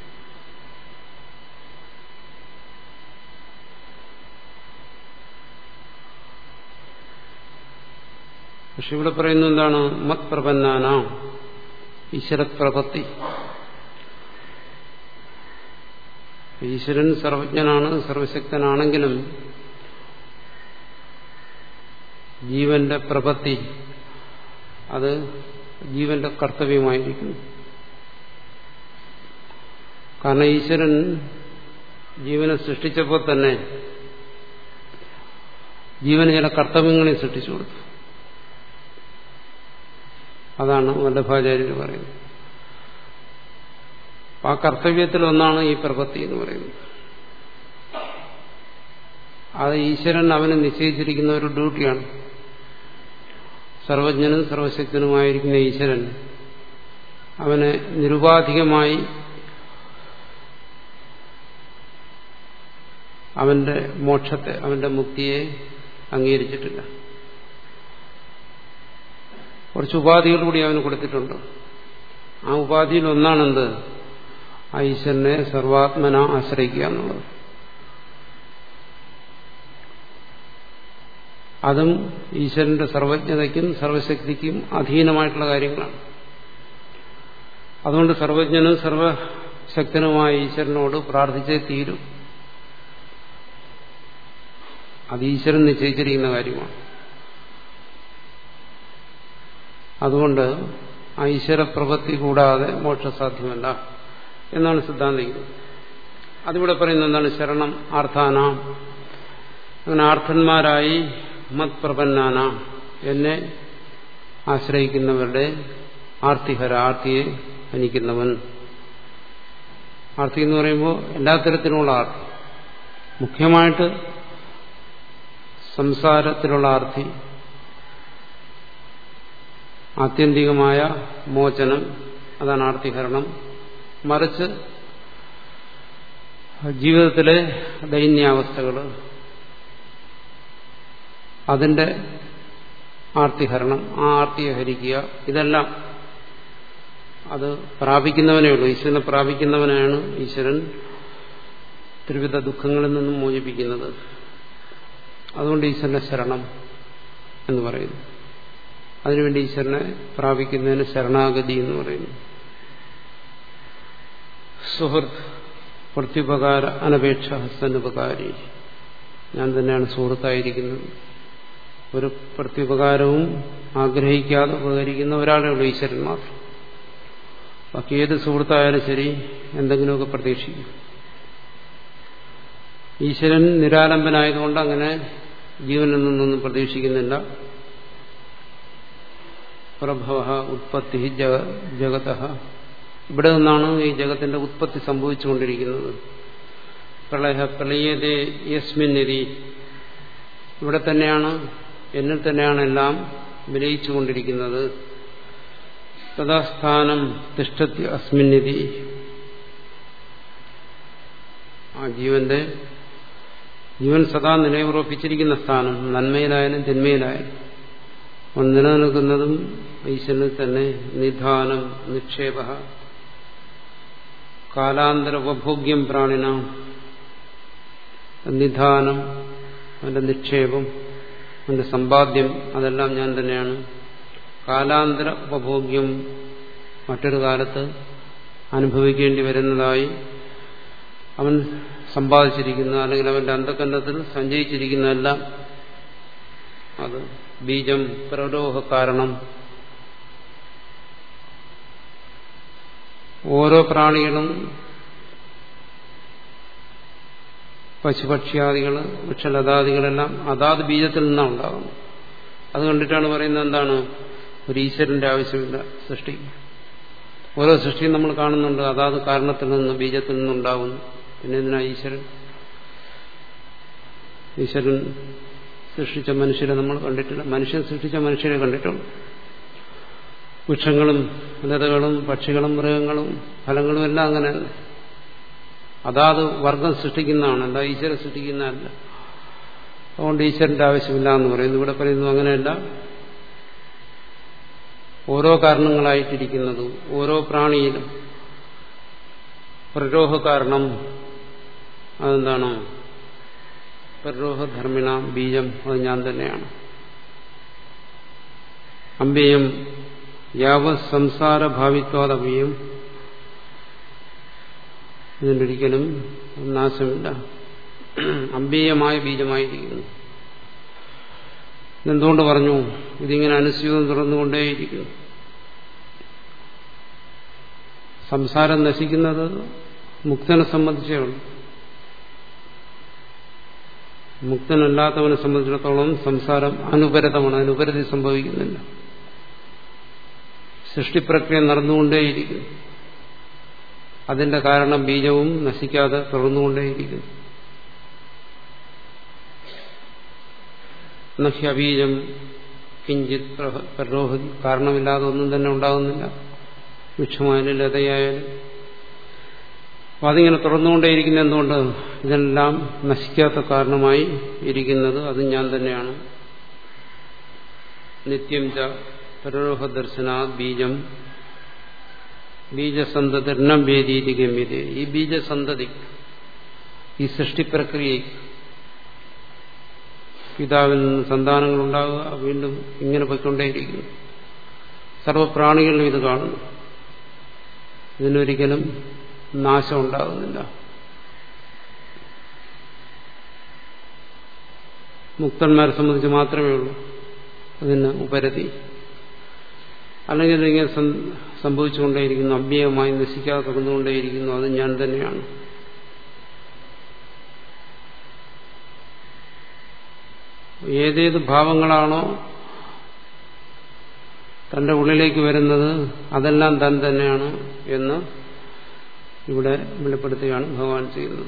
പക്ഷെ ഇവിടെ പറയുന്നത് എന്താണ് മത് പ്രപന്നാന ഈശ്വരപ്രപത്തി ഈശ്വരൻ സർവജ്ഞനാണ് സർവശക്തനാണെങ്കിലും ജീവന്റെ പ്രപത്തി അത് ജീവന്റെ കർത്തവ്യമായിരിക്കുന്നു കാരണം ഈശ്വരൻ ജീവനെ സൃഷ്ടിച്ചപ്പോൾ തന്നെ ജീവന് ചില കർത്തവ്യങ്ങളെ സൃഷ്ടിച്ചു കൊടുത്തു അതാണ് വല്ലഭാചാര്യർ പറയുന്നത് ആ കർത്തവ്യത്തിൽ ഒന്നാണ് ഈ പ്രപത്തി എന്ന് പറയുന്നത് അത് ഈശ്വരൻ അവന് നിശ്ചയിച്ചിരിക്കുന്ന ഒരു ഡ്യൂട്ടിയാണ് സർവജ്ഞനും സർവശക്തനുമായിരിക്കുന്ന ഈശ്വരൻ അവനെ നിരുപാധികമായി അവന്റെ മോക്ഷത്തെ അവന്റെ മുക്തിയെ അംഗീകരിച്ചിട്ടില്ല കുറച്ച് ഉപാധികൾ കൂടി അവന് കൊടുത്തിട്ടുണ്ട് ആ ഉപാധിയിൽ ഒന്നാണെന്ത് ആ ഈശ്വരനെ സർവാത്മന ആശ്രയിക്കുക എന്നുള്ളത് അതും ഈശ്വരന്റെ സർവജ്ഞതയ്ക്കും സർവശക്തിക്കും അധീനമായിട്ടുള്ള കാര്യങ്ങളാണ് അതുകൊണ്ട് സർവജ്ഞനും സർവശക്തനുമായ ഈശ്വരനോട് പ്രാർത്ഥിച്ചേ തീരും അത് ഈശ്വരൻ നിശ്ചയിച്ചിരിക്കുന്ന കാര്യമാണ് അതുകൊണ്ട് ആ ഈശ്വരപ്രവൃത്തി കൂടാതെ മോക്ഷസാധ്യമല്ല എന്നാണ് സിദ്ധാന്തിക്കുന്നത് അതിവിടെ പറയുന്നത് എന്താണ് ശരണം ആർത്ഥാന അങ്ങനെ ആർത്ഥന്മാരായി മത് പ്രപന്നാന എന്നെ ആശ്രയിക്കുന്നവരുടെ ആർത്തിഹര ആർത്തിയെ ഹനിക്കുന്നവൻ ആർത്തി എന്ന് പറയുമ്പോൾ എല്ലാ തരത്തിലുള്ള ആർത്തി മുഖ്യമായിട്ട് സംസാരത്തിലുള്ള ആർത്തി ആത്യന്തികമായ മോചനം അതാണ് ആർത്തിഹരണം മറിച്ച് ജീവിതത്തിലെ ദൈന്യാവസ്ഥകൾ അതിന്റെ ആർത്തിഹരണം ആ ആർത്തിയെ ഹരിക്കുക ഇതെല്ലാം അത് പ്രാപിക്കുന്നവനേ ഉള്ളൂ ഈശ്വരനെ പ്രാപിക്കുന്നവനാണ് ഈശ്വരൻ ത്രിവിധ ദുഃഖങ്ങളിൽ നിന്നും മോചിപ്പിക്കുന്നത് അതുകൊണ്ട് ഈശ്വരനെ ശരണം എന്ന് പറയുന്നു അതിനുവേണ്ടി ഈശ്വരനെ പ്രാപിക്കുന്നതിന് ശരണാഗതി എന്ന് പറയുന്നു സുഹൃത്ത് പ്രത്യുപകാര അനപേക്ഷ സന്നുപകാരി ഞാൻ തന്നെയാണ് സുഹൃത്തായിരിക്കുന്നത് ഒരു പ്രത്യുപകാരവും ആഗ്രഹിക്കാതെ ഉപകരിക്കുന്ന ഒരാളേ ഉള്ളൂ ഈശ്വരൻ മാത്രം ബാക്കി ഏത് സുഹൃത്തായാലും ശരി എന്തെങ്കിലുമൊക്കെ പ്രതീക്ഷിക്കും ഈശ്വരൻ നിരാലംബനായതുകൊണ്ട് അങ്ങനെ ജീവനിൽ നിന്നൊന്നും പ്രതീക്ഷിക്കുന്നില്ല പ്രഭവ ഉത്പത്തി ജഗത ഇവിടെ നിന്നാണ് ഈ ജഗത്തിന്റെ ഉത്പത്തി സംഭവിച്ചുകൊണ്ടിരിക്കുന്നത് പ്രളയ പ്രളയതേ യസ്മിന്നിരി ഇവിടെ തന്നെയാണ് എന്നിൽ തന്നെയാണ് എല്ലാം വിലയിച്ചുകൊണ്ടിരിക്കുന്നത് തഥാസ്ഥാനം തിഷ്ടത്തി അസ്മിന്നിതി ആ ജീവന്റെ ജീവൻ സദാ നിലയുറപ്പിച്ചിരിക്കുന്ന സ്ഥാനം നന്മയിലായാലും ജന്മയിലായാലും അവൻ നിലനിൽക്കുന്നതും ഈശ്വരനിൽ തന്നെ നിധാനം നിക്ഷേപ കാലാന്തര ഉപഭോഗ്യം പ്രാണിന നിധാനം അവന്റെ നിക്ഷേപം അവന്റെ സമ്പാദ്യം അതെല്ലാം ഞാൻ തന്നെയാണ് കാലാന്തര ഉപഭോഗ്യം മറ്റൊരു കാലത്ത് അനുഭവിക്കേണ്ടി വരുന്നതായി അവൻ സമ്പാദിച്ചിരിക്കുന്ന അല്ലെങ്കിൽ അവന്റെ അന്ധകരണത്തിൽ സഞ്ചയിച്ചിരിക്കുന്നതെല്ലാം അത് ബീജം പ്രലോഹ കാരണം ഓരോ പ്രാണികളും പശുപക്ഷ്യാദികൾ വൃക്ഷലതാദികളെല്ലാം അതാത് ബീജത്തിൽ നിന്നാണ് ഉണ്ടാകുന്നത് അത് കണ്ടിട്ടാണ് പറയുന്നത് എന്താണ് ഒരു ഈശ്വരന്റെ ആവശ്യമില്ല സൃഷ്ടി ഓരോ സൃഷ്ടിയും നമ്മൾ കാണുന്നുണ്ട് അതാത് കാരണത്തിൽ നിന്ന് ബീജത്തിൽ നിന്നുണ്ടാകുന്നു പിന്നെ എന്തിനാ ഈശ്വരൻ ഈശ്വരൻ സൃഷ്ടിച്ച മനുഷ്യരെ നമ്മൾ കണ്ടിട്ടില്ല മനുഷ്യൻ സൃഷ്ടിച്ച മനുഷ്യരെ കണ്ടിട്ടുണ്ട് വൃക്ഷങ്ങളും ലതകളും പക്ഷികളും മൃഗങ്ങളും ഫലങ്ങളും എല്ലാം അങ്ങനെ അതാത് വർഗം സൃഷ്ടിക്കുന്നതാണ് അല്ല ഈശ്വരൻ സൃഷ്ടിക്കുന്നതല്ല അതുകൊണ്ട് ഈശ്വരന്റെ ആവശ്യമില്ല എന്ന് പറയുന്നു ഇവിടെ പറയുന്നു അങ്ങനെയല്ല ഓരോ കാരണങ്ങളായിട്ടിരിക്കുന്നത് ഓരോ പ്രാണിയിലും പ്രരോഹ കാരണം അതെന്താണ് പ്രരോഹധർമ്മിണ ബീജം അത് ഞാൻ തന്നെയാണ് അമ്പേയം യാവ സംസാരഭാവിത്വാദവ്യം ഇതിനൊരിക്കലും നാശമില്ല അമ്പേയമായ ബീജമായിരിക്കുന്നു എന്തുകൊണ്ട് പറഞ്ഞു ഇതിങ്ങനെ അനുസ്യൂതം തുറന്നുകൊണ്ടേയിരിക്കുന്നു സംസാരം നശിക്കുന്നത് മുക്തനെ സംബന്ധിച്ചേ ഉള്ളൂ മുക്തനല്ലാത്തവനെ സംബന്ധിച്ചിടത്തോളം സംസാരം അനുപരതമാണ് അനുപരതി സംഭവിക്കുന്നില്ല സൃഷ്ടിപ്രക്രിയ നടന്നുകൊണ്ടേയിരിക്കുന്നു അതിന്റെ കാരണം ബീജവും നശിക്കാതെ തുടർന്നുകൊണ്ടേയിരിക്കുന്നു നഹ്യബീജം കിഞ്ചിത് പ്രരോഹതി കാരണമില്ലാതെ ഒന്നും തന്നെ ഉണ്ടാകുന്നില്ല വൃക്ഷമായാലും ലതയായാലും അപ്പം അതിങ്ങനെ തുറന്നുകൊണ്ടേയിരിക്കുന്ന എന്തുകൊണ്ട് ഇതെല്ലാം നശിക്കാത്ത കാരണമായി ഇരിക്കുന്നത് അത് ഞാൻ തന്നെയാണ് നിത്യം ച പ്രരോഹ ദർശനാ ബീജം ബീജസന്തതിർണം വേദീതി ഗമ്യത ഈ ബീജസന്തതി ഈ സൃഷ്ടിപ്രക്രിയയ്ക്ക് പിതാവിൽ നിന്ന് സന്താനങ്ങൾ ഉണ്ടാവുക വീണ്ടും ഇങ്ങനെ പോയിക്കൊണ്ടേയിരിക്കുന്നു സർവപ്രാണികളിലും ഇത് കാണുന്നു ഇതിനൊരിക്കലും നാശം ഉണ്ടാകുന്നില്ല മുക്തന്മാരെ സംബന്ധിച്ച് മാത്രമേ ഉള്ളൂ അതിന് ഉപരതി അല്ലെങ്കിൽ ഇതിങ്ങനെ സംഭവിച്ചുകൊണ്ടേയിരിക്കുന്നു അഭ്യയമായി നശിക്കാതെ തുറന്നുകൊണ്ടേയിരിക്കുന്നു അത് ഞാൻ തന്നെയാണ് ഏതേത് ഭാവങ്ങളാണോ തന്റെ ഉള്ളിലേക്ക് വരുന്നത് അതെല്ലാം താൻ തന്നെയാണ് എന്ന് ഇവിടെ വെളിപ്പെടുത്തുകയാണ് ഭഗവാൻ ചെയ്യുന്നത്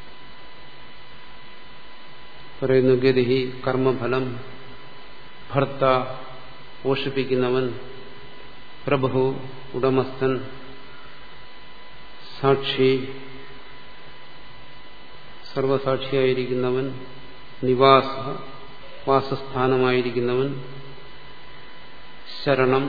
പറയുന്നു ഗതിഹി കർമ്മഫലം ഭർത്ത പോഷിപ്പിക്കുന്നവൻ പ്രഭു ഉടമസ്ഥൻ സാക്ഷി സർവസാക്ഷിയായിരിക്കുന്നവൻ നിവാസ വാസസ്ഥാനമായിരിക്കുന്നവൻ ശരണം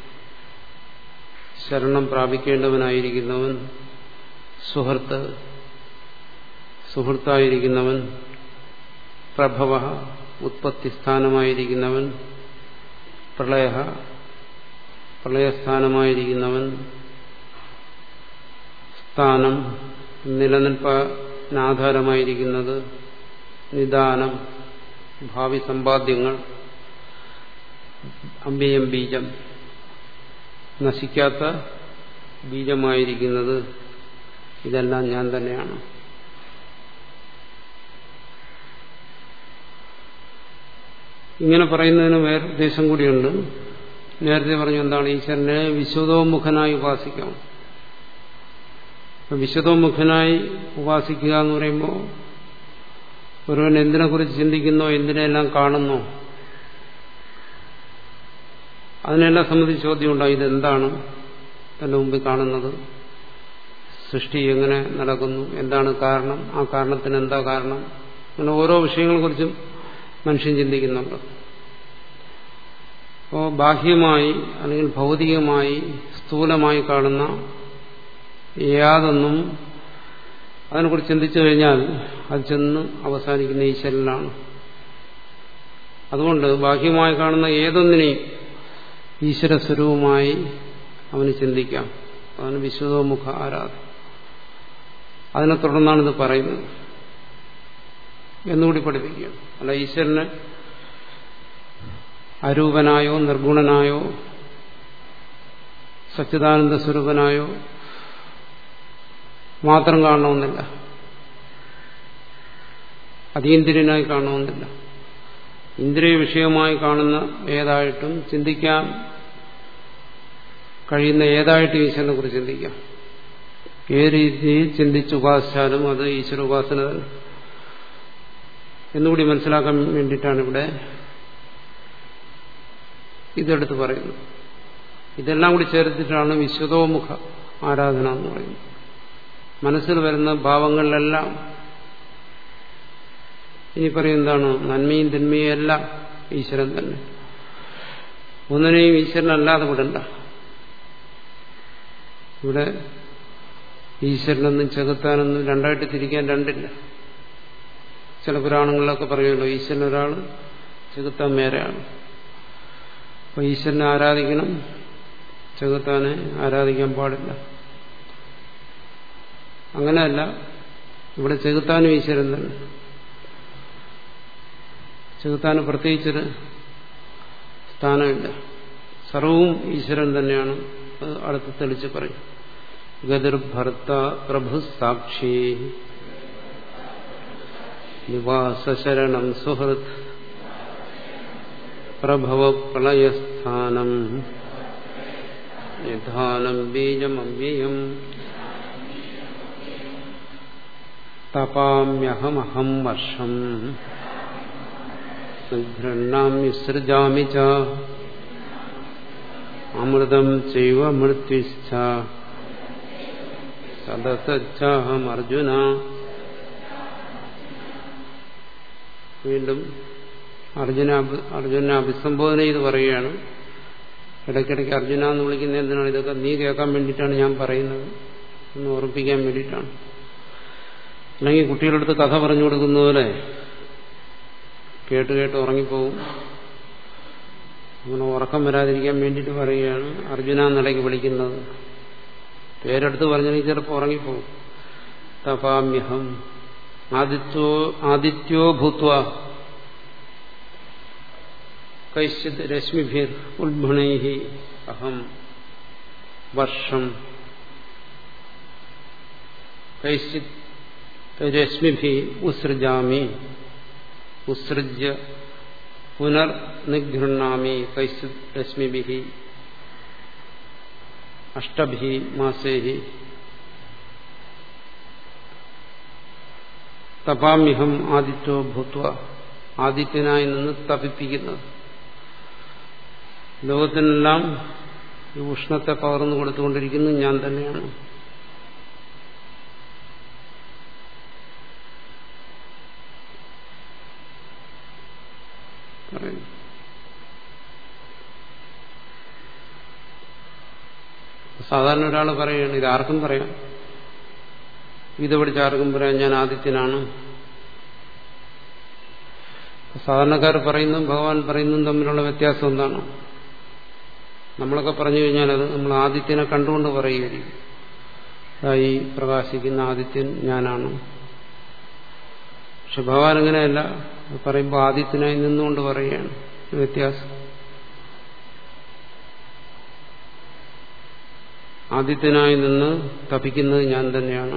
ശരണം പ്രാപിക്കേണ്ടവനായിരിക്കുന്നവൻ സുഹൃത്ത് സുഹൃത്തായിരിക്കുന്നവൻ പ്രഭവ ഉത്പത്തിസ്ഥാനമായിരിക്കുന്നവൻ പ്രളയ പ്രളയസ്ഥാനമായിരിക്കുന്നവൻ സ്ഥാനം നിലനിൽപ്പാനാധാരമായിരിക്കുന്നത് നിദാനം ഭാവി സമ്പാദ്യങ്ങൾ അമ്പയം ബീജം നശിക്കാത്ത ബീജമായിരിക്കുന്നത് ഇതെല്ലാം ഞാൻ തന്നെയാണ് ഇങ്ങനെ പറയുന്നതിന് വേറെ ഉദ്ദേശം കൂടിയുണ്ട് നേരത്തെ പറഞ്ഞു എന്താണ് ഈശ്വരനെ വിശ്വതോമുഖനായി ഉപാസിക്കാം വിശ്വതോമുഖനായി ഉപാസിക്കുക എന്ന് പറയുമ്പോൾ ഒരുവൻ എന്തിനെക്കുറിച്ച് ചിന്തിക്കുന്നോ എന്തിനെല്ലാം കാണുന്നോ അതിനെല്ലാം സംബന്ധിച്ച് ചോദ്യമുണ്ടായി ഇതെന്താണ് തന്റെ മുമ്പിൽ കാണുന്നത് സൃഷ്ടി എങ്ങനെ നടക്കുന്നു എന്താണ് കാരണം ആ കാരണത്തിന് എന്താ കാരണം അങ്ങനെ ഓരോ വിഷയങ്ങളെക്കുറിച്ചും മനുഷ്യൻ ചിന്തിക്കുന്നുണ്ട് അപ്പോൾ ബാഹ്യമായി അല്ലെങ്കിൽ ഭൗതികമായി സ്ഥൂലമായി കാണുന്ന യാതൊന്നും അതിനെക്കുറിച്ച് ചിന്തിച്ചു കഴിഞ്ഞാൽ അത് ചെന്ന് അവസാനിക്കുന്ന ഈശ്വരനാണ് അതുകൊണ്ട് ബാഹ്യമായി കാണുന്ന ഏതൊന്നിനെയും ഈശ്വര സ്വരൂപമായി അവന് ചിന്തിക്കാം അതാണ് വിശ്വതോമുഖ ആരാധന അതിനെ തുടർന്നാണ് ഇത് പറയുന്നത് എന്നുകൂടി പഠിപ്പിക്കുകയാണ് അല്ല ഈശ്വരനെ അരൂപനായോ നിർഗുണനായോ സച്ചിദാനന്ദ സ്വരൂപനായോ മാത്രം കാണണമെന്നില്ല അതീന്ദ്രിയനായി കാണണമെന്നില്ല ഇന്ദ്രിയ വിഷയമായി കാണുന്ന ഏതായിട്ടും ചിന്തിക്കാൻ കഴിയുന്ന ഏതായിട്ടും ഈശ്വരനെ കുറിച്ച് ചിന്തിക്കാം ഏത് രീതിയിൽ ചിന്തിച്ച് ഉപാസിച്ചാലും അത് ഈശ്വര ഉപാസന തന്നെ എന്നുകൂടി മനസ്സിലാക്കാൻ വേണ്ടിയിട്ടാണ് ഇവിടെ ഇതെടുത്ത് പറയുന്നത് ഇതെല്ലാം കൂടി ചേർത്തിട്ടാണ് വിശ്വതോമുഖ ആരാധന എന്ന് പറയുന്നത് മനസ്സിൽ വരുന്ന ഭാവങ്ങളിലെല്ലാം ഇനി പറയും എന്താണ് നന്മയും തിന്മയും എല്ലാം ഈശ്വരൻ തന്നെ ഒന്നിനെയും ഈശ്വരനല്ലാതെ വിടണ്ട ഇവിടെ ഈശ്വരനെന്നും ചെകുത്താനെന്നും രണ്ടായിട്ട് തിരിക്കാൻ രണ്ടില്ല ചില പുരാണങ്ങളിലൊക്കെ പറയുമല്ലോ ഈശ്വരൻ ഒരാൾ ചെകുത്താൻ വേറെയാണ് അപ്പൊ ഈശ്വരനെ ആരാധിക്കണം ചെകുത്താനെ ആരാധിക്കാൻ പാടില്ല അങ്ങനെയല്ല ഇവിടെ ചെകുത്താനും ഈശ്വരൻ തന്നെ ചെകുത്താന് പ്രത്യേകിച്ചൊരു സ്ഥാനമില്ല സർവവും ഈശ്വരൻ തന്നെയാണ് അത് അടുത്ത് തെളിച്ച് പറയും ഗതിർഭർത്ത പ്രഭു സാക്ഷി നിവാസശരണം സുഹൃത് പ്രഭവ പ്രളയസ്ഥാനം നിധാനം ബീജമവ്യയം തപാമ്യഹമഹം വർഷം ഗൃഹാമ്യുസൃജാമി ച അമൃതം ചൈവ മൃത്യുശ്ച സദസഹം അർജുന വീണ്ടും അർജുന അർജുനെ അഭിസംബോധന ചെയ്ത് പറയുകയാണ് ഇടയ്ക്കിടയ്ക്ക് അർജുന എന്ന് വിളിക്കുന്ന എന്തിനാണ് ഇതൊക്കെ നീ കേൾക്കാൻ വേണ്ടിയിട്ടാണ് ഞാൻ പറയുന്നത് എന്ന് ഓർപ്പിക്കാൻ വേണ്ടിയിട്ടാണ് അല്ലെങ്കിൽ കുട്ടികളടുത്ത് കഥ പറഞ്ഞു കൊടുക്കുന്ന പോലെ കേട്ട് കേട്ട് ഉറങ്ങിപ്പോവും അങ്ങനെ ഉറക്കം വരാതിരിക്കാൻ വേണ്ടിയിട്ട് പറയുകയാണ് അർജുന എന്നിടയ്ക്ക് വിളിക്കുന്നത് പേരെടുത്ത് പറഞ്ഞെങ്കിൽ ചിലപ്പോൾ ഉറങ്ങിപ്പോവും തപാമ്യഹം ആദിത്യോ ആദിത്യോ ഭൂത്വ കൈശ്ചിത് രശ്മിഭിർ ഉത്ഭുണൈ അഹം വർഷം കൈശ്ചിത് രശ്മിഭി ഉത്സൃജാമി ഉത്സൃജ്യ പുനർനിഗൃഹാമി കൈശ്ചിത് രശ്മിഭി അഷ്ടഭി മാസേഹി തപാമ്യഹം ആദിത്യോ ഭൂത്വ ആദിത്യനായി നിന്ന് തപിപ്പിക്കുന്നത് ലോകത്തിനെല്ലാം ഈ ഉഷ്ണത്തെ പകർന്നു കൊടുത്തുകൊണ്ടിരിക്കുന്നത് ഞാൻ തന്നെയാണ് സാധാരണ ഒരാൾ പറയുകയാണ് ഇത് ആർക്കും പറയാം ഇത് പഠിച്ച ആർക്കും പറയാം ഞാൻ ആദിത്യനാണ് സാധാരണക്കാർ പറയുന്നതും ഭഗവാൻ പറയുന്നതും തമ്മിലുള്ള വ്യത്യാസം എന്താണ് നമ്മളൊക്കെ പറഞ്ഞു കഴിഞ്ഞാൽ അത് നമ്മൾ ആദിത്യനെ കണ്ടുകൊണ്ട് പറയുകയായിരിക്കും ഈ പ്രകാശിക്കുന്ന ആദിത്യൻ ഞാനാണ് പക്ഷെ ഭഗവാൻ അങ്ങനെയല്ല പറയുമ്പോൾ ആദിത്യനായി നിന്നുകൊണ്ട് പറയുകയാണ് വ്യത്യാസം ആദിത്യനായി നിന്ന് തപിക്കുന്നത് ഞാൻ തന്നെയാണ്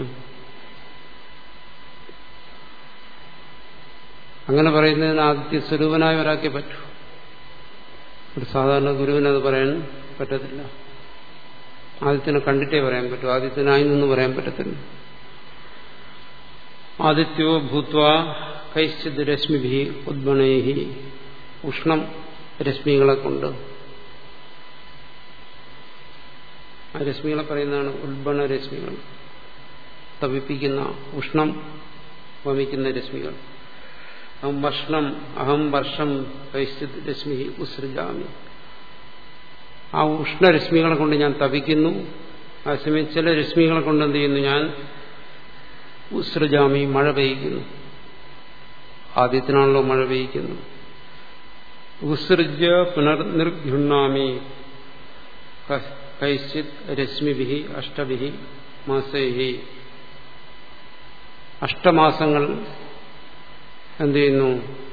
അങ്ങനെ പറയുന്നതിന് ആദിത്യ സ്വരൂപനായ ഒരാൾക്കേ പറ്റൂ ഒരു സാധാരണ ഗുരുവിനത് പറയാൻ പറ്റത്തില്ല ആദിത്യനെ കണ്ടിട്ടേ പറയാൻ പറ്റൂ ആദിത്യനായി നിന്ന് പറയാൻ പറ്റത്തില്ല ആദിത്യോ ഭൂത്വ കൈശ്ചിത് രശ്മിഭി ഉദ്ഭണേഹി ഉഷ്ണം രശ്മികളെ കൊണ്ട് ആ രശ്മികളെ പറയുന്നതാണ് ഉദ്ഭണ രശ്മികൾ തപിപ്പിക്കുന്ന ഉഷ്ണം വമിക്കുന്ന രശ്മികൾ അഹം വർഷം അഹം വർഷം കൈശ്ചിത് രശ്മി ഉത്സൃജാമി ആ ഉഷ്ണരശ്മികളെ കൊണ്ട് ഞാൻ തപിക്കുന്നു അതേസമയം ചില രശ്മികളെ കൊണ്ട് എന്ത് ചെയ്യുന്നു ഞാൻ ഉത്സൃജാമി മഴ പെയ്യിക്കുന്നു ആദ്യത്തിനാണല്ലോ മഴ പെയ്യിക്കുന്നു ഉത്സൃജ്യ പുനർനിർഗൃണ്ണാമി കൈശ്ചിത് രശ്മിഭി അഷ്ടഭി മാസൈഹി അഷ്ടമാസങ്ങൾ എന്ത് ചെയ്യുന്നു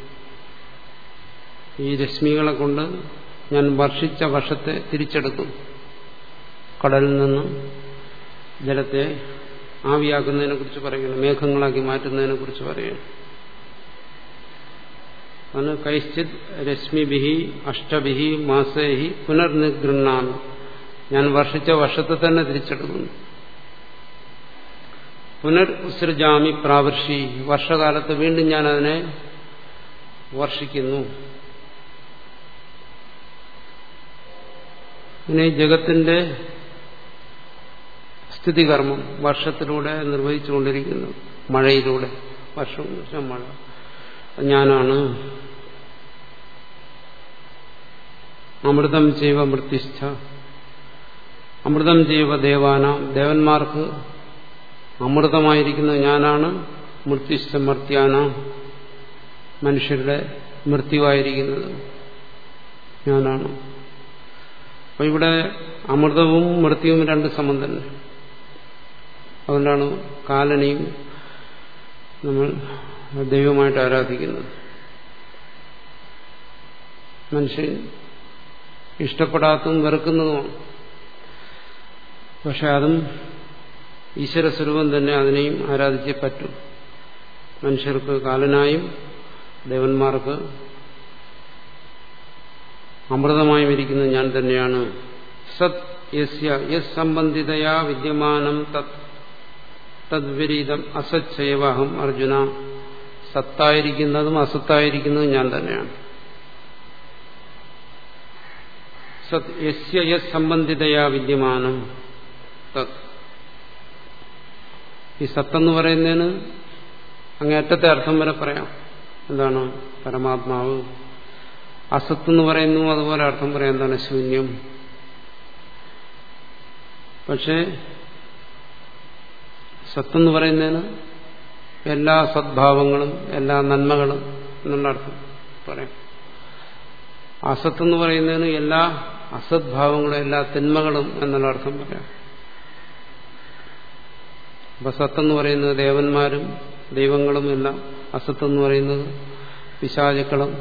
ഈ രശ്മികളെ കൊണ്ട് ഞാൻ വർഷിച്ച വർഷത്തെ തിരിച്ചെടുക്കും കടലിൽ നിന്ന് ജലത്തെ ആവിയാക്കുന്നതിനെ കുറിച്ച് പറയുന്നു മേഘങ്ങളാക്കി മാറ്റുന്നതിനെ കുറിച്ച് പറയുന്നു അതാണ് കൈശ്ചിത് രശ്മിഭി അഷ്ടഭി മാസേഹി പുനർനിഗൃണ്ണാമി ഞാൻ വർഷിച്ച വർഷത്തെ തന്നെ തിരിച്ചെടുക്കുന്നു പുനർ ഉസൃജാമി പ്രാവർഷി വർഷകാലത്ത് വീണ്ടും ഞാൻ അതിനെ വർഷിക്കുന്നു ഇനി ജഗത്തിന്റെ സ്ഥിതികർമ്മം വർഷത്തിലൂടെ നിർവഹിച്ചുകൊണ്ടിരിക്കുന്നു മഴയിലൂടെ വർഷം വർഷം മഴ ഞാനാണ് അമൃതം ചെയ്വ മൃത്യുസ്ഥ അമൃതം ചെയ്വ ദേവാന ദേവന്മാർക്ക് അമൃതമായിരിക്കുന്നത് ഞാനാണ് മൃത്യുസ്ഥ മർത്യാന മനുഷ്യരുടെ മൃത്യുവായിരിക്കുന്നത് ഞാനാണ് അപ്പൊ ഇവിടെ അമൃതവും മൃത്യുവും രണ്ട് സമം തന്നെ അതുകൊണ്ടാണ് കാലനെയും നമ്മൾ ദൈവമായിട്ട് ആരാധിക്കുന്നത് മനുഷ്യൻ ഇഷ്ടപ്പെടാത്തതും വെറുക്കുന്നതുമാണ് പക്ഷെ അതും ഈശ്വരസ്വരൂപം തന്നെ അതിനെയും ആരാധിച്ചേ പറ്റൂ മനുഷ്യർക്ക് കാലനായും ദേവന്മാർക്ക് അമൃതമായും ഇരിക്കുന്നത് ഞാൻ തന്നെയാണ് സത് യസ്യ യസ് സംബന്ധിതയാ വിദ്യമാനം തത് തദ്വിപരീതം അസച്ചയവാഹം അർജുന സത്തായിരിക്കുന്നതും അസത്തായിരിക്കുന്നതും ഞാൻ തന്നെയാണ് സത് യസ്യ യസ് സംബന്ധിതയാ വിദ്യമാനം തത് ഈ സത്തെന്ന് പറയുന്നതിന് അങ്ങേറ്റത്തെ അർത്ഥം വരെ പറയാം എന്താണ് പരമാത്മാവ് അസത്തെന്ന് പറയുന്നു അതുപോലെ അർത്ഥം പറയാം എന്താണ് ശൂന്യം പക്ഷേ സത്തെന്ന് പറയുന്നതിന് എല്ലാ സദ്ഭാവങ്ങളും എല്ലാ നന്മകളും എന്നുള്ള അർത്ഥം പറയാം അസത്തെന്ന് പറയുന്നതിന് എല്ലാ അസദ്ഭാവങ്ങളും എല്ലാ തിന്മകളും എന്നുള്ള അർത്ഥം പറയാം അപ്പൊ സത്തെന്ന് പറയുന്നത് ദേവന്മാരും ദൈവങ്ങളും എല്ലാം അസത്തെന്ന് പറയുന്നത് പിശാചുക്കളും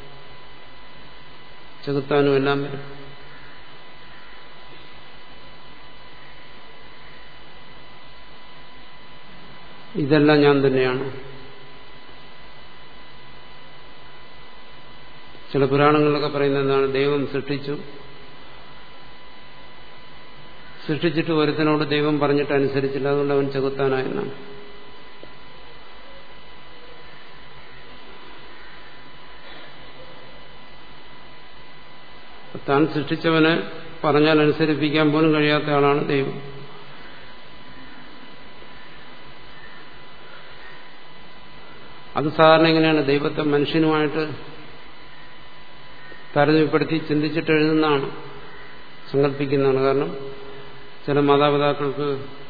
ചെകുത്താനും എല്ലാം വരും ഇതെല്ലാം ഞാൻ തന്നെയാണ് ചില പുരാണങ്ങളിലൊക്കെ പറയുന്നത് എന്താണ് ദൈവം സൃഷ്ടിച്ചു സൃഷ്ടിച്ചിട്ട് ഒരുത്തനോട് ദൈവം പറഞ്ഞിട്ട് അനുസരിച്ചില്ല അതുകൊണ്ട് അവൻ ചെകുത്താനായെന്നാണ് താൻ സൃഷ്ടിച്ചവനെ പറഞ്ഞാൽ അനുസരിപ്പിക്കാൻ പോലും കഴിയാത്ത ആളാണ് ദൈവം അത് സാധാരണ എങ്ങനെയാണ് ദൈവത്തെ മനുഷ്യനുമായിട്ട് താരതമ്യപ്പെടുത്തി ചിന്തിച്ചിട്ട് എഴുതുന്നതാണ് സങ്കല്പിക്കുന്നതാണ് കാരണം ചില മാതാപിതാക്കൾക്ക്